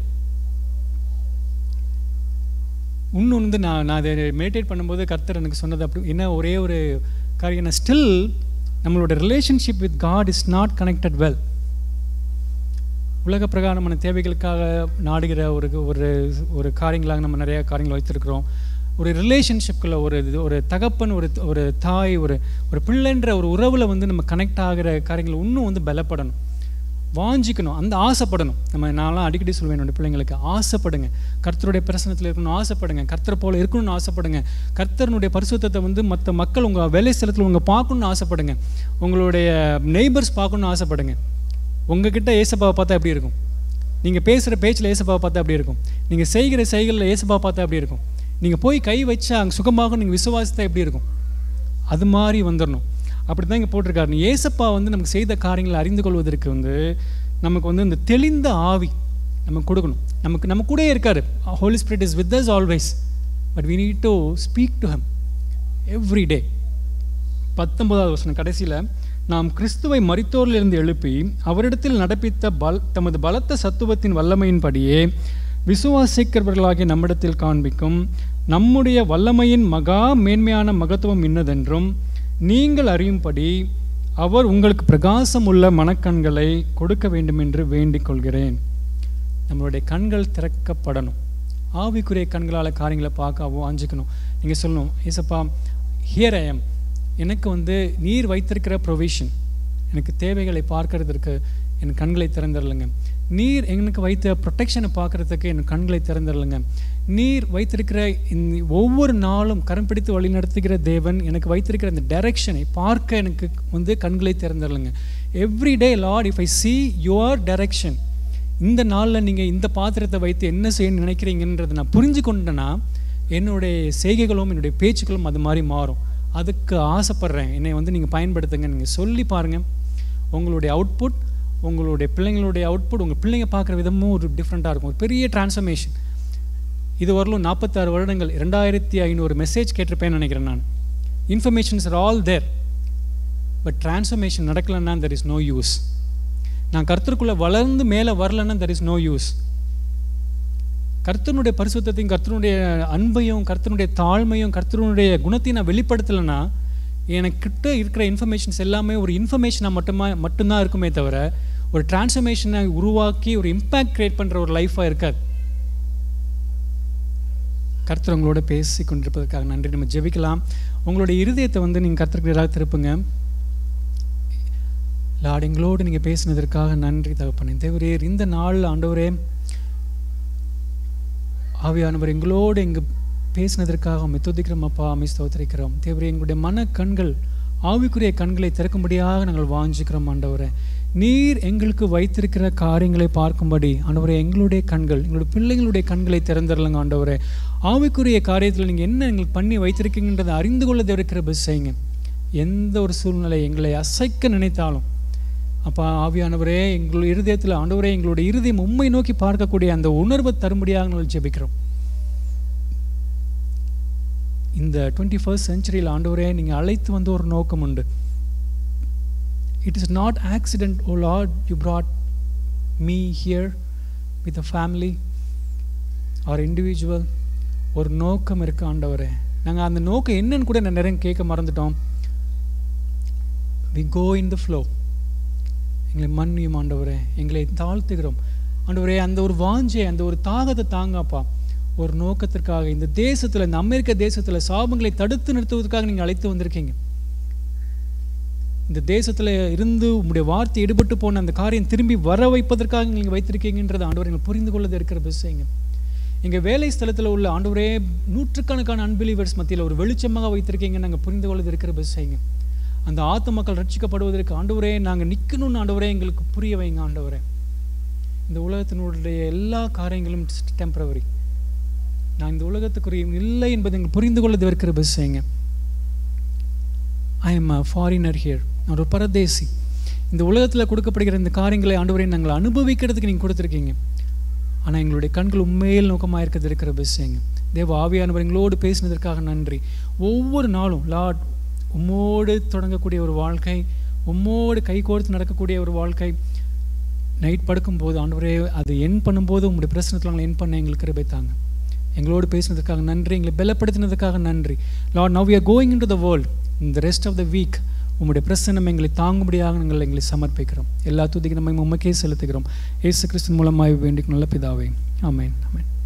இன்னும் வந்து நான் நான் அதை மெடிடேட் பண்ணும்போது கர்த்தர் எனக்கு சொன்னது அப்படி என்ன ஒரே ஒரு காரியம் ஸ்டில் நம்மளோட relationship with God is not connected well உலக பிரகாரமான தேவைகளுக்காக நாடுகிற ஒரு ஒரு ஒரு காரியங்களாக நம்ம நிறைய காரியங்கள் வைத்திருக்கிறோம் ஒரு ரிலேஷன்ஷிப்பில் ஒரு ஒரு தகப்பன் ஒரு ஒரு தாய் ஒரு ஒரு பிள்ளைன்ற ஒரு உறவில் வந்து நம்ம கனெக்ட் ஆகிற காரியங்கள் இன்னும் வந்து பலப்படணும் வாஞ்சிக்கணும் அந்த ஆசைப்படணும் நம்ம நான்லாம் அடிக்கடி சொல்லுவேன் என்னோட பிள்ளைங்களுக்கு ஆசைப்படுங்க கர்த்தருடைய பிரசனத்தில் இருக்கணும்னு ஆசைப்படுங்க கர்த்தர் போல இருக்கணும்னு ஆசைப்படுங்க கர்த்தருடைய பரிசுத்தத்தை வந்து மற்ற மக்கள் உங்கள் வேலை ஸ்தலத்தில் உங்கள் பார்க்கணும்னு ஆசைப்படுங்க உங்களுடைய நெய்பர்ஸ் பார்க்கணும்னு ஆசைப்படுங்க உங்ககிட்ட ஏசப்பாவை பார்த்தா எப்படி இருக்கும் நீங்கள் பேசுகிற பேச்சில் ஏசப்பாவை பார்த்தா எப்படி இருக்கும் நீங்கள் செய்கிற செய்களில் ஏசப்பாவை பார்த்தா எப்படி இருக்கும் நீங்கள் போய் கை வச்சா அங்கே சுகமாக நீங்கள் விசுவாசத்தை எப்படி இருக்கும் அது மாதிரி வந்துடணும் அப்படி தான் இங்கே போட்டிருக்காரு நீ ஏசப்பா வந்து நமக்கு செய்த காரியங்களை அறிந்து கொள்வதற்கு வந்து நமக்கு வந்து இந்த தெளிந்த ஆவி நமக்கு கொடுக்கணும் நமக்கு நம்ம கூடயே இருக்காரு Holy Spirit is with us always but we need to speak to him every day பத்தொன்பதாவது வருஷம் கடைசியில் நாம் கிறிஸ்துவை மரித்தோரிலிருந்து எழுப்பி அவரிடத்தில் நடப்பித்த பல் தமது பலத்த சத்துவத்தின் வல்லமையின்படியே விசுவாசிக்கிறவர்களாகிய நம்மிடத்தில் காண்பிக்கும் நம்முடைய வல்லமையின் மகா மேன்மையான மகத்துவம் இன்னதென்றும் நீங்கள் அறியும்படி அவர் உங்களுக்கு பிரகாசம் உள்ள மனக்கண்களை கொடுக்க வேண்டும் என்று வேண்டிக் கொள்கிறேன் நம்மளுடைய கண்கள் திறக்கப்படணும் ஆவிக்குரிய கண்களால் காரியங்களை பார்க்க வாஞ்சிக்கணும் நீங்கள் சொல்லணும் ஏசப்பா ஹியர் ஐஎம் எனக்கு வந்து நீர் வைத்திருக்கிற ப்ரொவிஷன் எனக்கு தேவைகளை பார்க்கறதுக்கு என் கண்களை திறந்துடலுங்க நீர் எனக்கு வைத்த ப்ரொடெக்ஷனை பார்க்கறதுக்கு என் கண்களை திறந்துடலுங்க நீர் வைத்திருக்கிற இந்த ஒவ்வொரு நாளும் கரம் பிடித்து வழி நடத்துகிற தேவன் எனக்கு வைத்திருக்கிற இந்த டைரக்ஷனை பார்க்க எனக்கு வந்து கண்களை திறந்துடலுங்க every day lord if I see your direction இந்த நாளில் நீங்கள் இந்த பாத்திரத்தை வைத்து என்ன செய்யணும்னு நினைக்கிறீங்கன்றதை நான் புரிஞ்சு கொண்டேன்னா என்னுடைய செய்கைகளும் என்னுடைய பேச்சுக்களும் அது மாதிரி மாறும் அதுக்கு ஆசைப்பட்றேன் என்னை வந்து நீங்கள் பயன்படுத்துங்க நீங்கள் சொல்லி பாருங்கள் உங்களுடைய அவுட்புட் உங்களுடைய பிள்ளைங்களுடைய அவுட்புட் உங்கள் பிள்ளைங்க பார்க்குற விதமும் ஒரு டிஃப்ரெண்ட்டாக இருக்கும் ஒரு பெரிய டிரான்ஸ்ஃபர்மேஷன் இது வரலும் நாற்பத்தாறு வருடங்கள் ரெண்டாயிரத்தி ஐநூறு மெசேஜ் கேட்டிருப்பேன்னு நினைக்கிறேன் நான் informations are all there but transformation நடக்கலைன்னா தெர் இஸ் நோ யூஸ் நான் கர்த்தருக்குள்ளே வளர்ந்து மேலே வரலன்னா தெர் இஸ் நோ யூஸ் கர்த்தனுடைய பரிசுத்தையும் கர்த்தனுடைய அன்பையும் கர்த்தனுடைய தாழ்மையும் கர்த்தனுடைய குணத்தையும் நான் வெளிப்படுத்தலைன்னா எனக்கிட்ட இருக்கிற இன்ஃபர்மேஷன்ஸ் எல்லாமே ஒரு இன்ஃபர்மேஷனாக மட்டுமா மட்டும்தான் இருக்குமே தவிர ஒரு டிரான்ஸ்ஃபர்மேஷனை உருவாக்கி ஒரு இம்பேக்ட் க்ரியேட் பண்ணுற ஒரு லைஃபாக இருக்காது கர்த்தர் உங்களோட பேசி கொண்டிருப்பதற்காக நன்றி நம்ம ஜெபிக்கலாம் உங்களுடைய இருதயத்தை வந்து நீங்கள் கர்த்தருக்கு எதாவது திருப்புங்க லார்ட் எங்களோடு நீங்கள் பேசினதற்காக நன்றி தகப்பனே தேவரே இந்த நாள் ஆண்டவரே ஆவியானவர் எங்களோடு இங்கு பேசினதற்காக அம்மை துதிக்கிறோம் அப்பா அம்மை ஸ்தோத்திரிக்கிறோம் தேவரே எங்களுடைய மன கண்கள் ஆவிக்குரிய கண்களை திறக்கும்படியாக நாங்கள் வாஞ்சிக்கிறோம் ஆண்டவரே நீர் எங்களுக்கு வைத்திருக்கிற காரியங்களை பார்க்கும்படி ஆண்டவரே எங்களுடைய கண்கள் எங்களுடைய பிள்ளைங்களுடைய கண்களை திறந்துடலங்க ஆண்டவரே ஆவிக்குரிய காரியத்தில் நீங்கள் என்ன எங்களுக்கு பண்ணி வைத்திருக்கீங்கன்றதை அறிந்து கொள்ள இருக்கிற பஸ் செய்யுங்க எந்த ஒரு சூழ்நிலை எங்களை அசைக்க நினைத்தாலும் அப்பா ஆவியானவரே எங்களுடைய இருதயத்தில் ஆண்டவரே எங்களுடைய இருதயம் உண்மை நோக்கி பார்க்கக்கூடிய அந்த உணர்வை தரும்படியாக நாங்கள் ஜெபிக்கிறோம் இந்த டுவெண்ட்டி ஃபர்ஸ்ட் செஞ்சுரியில் ஆண்டவரே நீங்கள் அழைத்து வந்த ஒரு நோக்கம் உண்டு it is not accident oh lord you brought me here with a family or individual ஒரு நோக்கம் இருக்கு ஆண்டவரே நாங்கள் அந்த நோக்கம் என்னன்னு கூட நான் நிறைய கேட்க மறந்துட்டோம் we go in the flow எங்களை மன்னியும் ஆண்டவரே எங்களை தாழ்த்துகிறோம் ஆண்டவரே அந்த ஒரு வாஞ்சை அந்த ஒரு தாகத்தை தாங்கப்பா ஒரு நோக்கத்திற்காக இந்த தேசத்தில் இந்த அமெரிக்க தேசத்தில் சாபங்களை தடுத்து நிறுத்துவதற்காக நீங்கள் அழைத்து வந்திருக்கீங்க இந்த தேசத்தில் இருந்து உங்களுடைய வார்த்தை ஈடுபட்டு போன அந்த காரியம் திரும்பி வர வைப்பதற்காக நீங்கள் வைத்திருக்கீங்கன்றது ஆண்டவர் எங்கள் புரிந்து கொள்ளது இருக்கிற விஷயங்க எங்கள் வேலை ஸ்தலத்தில் உள்ள ஆண்டவரே நூற்றுக்கணக்கான அன்பிலீவர்ஸ் மத்தியில் ஒரு வெளிச்சமாக வைத்திருக்கீங்க நாங்கள் புரிந்து கொள்ளது இருக்கிற விஷயங்க அந்த ஆத்து மக்கள் ரட்சிக்கப்படுவதற்கு ஆண்டவரே நாங்கள் நிற்கணும்னு ஆண்டவரே எங்களுக்கு புரிய வைங்க ஆண்டவரே இந்த உலகத்தினுடைய எல்லா காரியங்களும் டெம்பரவரி நான் இந்த உலகத்துக்குரிய இல்லை என்பதை எங்கள் புரிந்து கொள்ளது இருக்கிற விஷயங்க I am a foreigner here நான் ஒரு பரதேசி இந்த உலகத்தில் கொடுக்கப்படுகிற இந்த காரியங்களை ஆண்டவரை நாங்கள் அனுபவிக்கிறதுக்கு நீங்கள் கொடுத்துருக்கீங்க ஆனால் எங்களுடைய கண்கள் உண்மையில் நோக்கமாக இருக்கிறது இருக்கிற விஷயங்க தேவ ஆவியானவர் எங்களோடு பேசினதற்காக நன்றி ஒவ்வொரு நாளும் லார்ட் உம்மோடு தொடங்கக்கூடிய ஒரு வாழ்க்கை உம்மோடு கை கோர்த்து நடக்கக்கூடிய ஒரு வாழ்க்கை நைட் படுக்கும்போது ஆண்டவரே அது என் பண்ணும்போது உங்களுடைய பிரச்சனத்தில் நாங்கள் என் பண்ண எங்களுக்கு கிருபை தாங்க எங்களோடு பேசினதுக்காக நன்றி எங்களை பலப்படுத்தினதுக்காக நன்றி lord now we are going into the world இந்த ரெஸ்ட் ஆஃப் த வீக் உங்களுடைய பிரசனம் எங்களை தாங்கும்படியாக நாங்கள் எங்களை சமர்ப்பிக்கிறோம் எல்லா துதிக்கு நம்ம உமக்கே செலுத்துகிறோம் ஏசு கிறிஸ்து மூலமாக வேண்டிக் நல்ல பிதாவே ஆமேன் ஆமேன்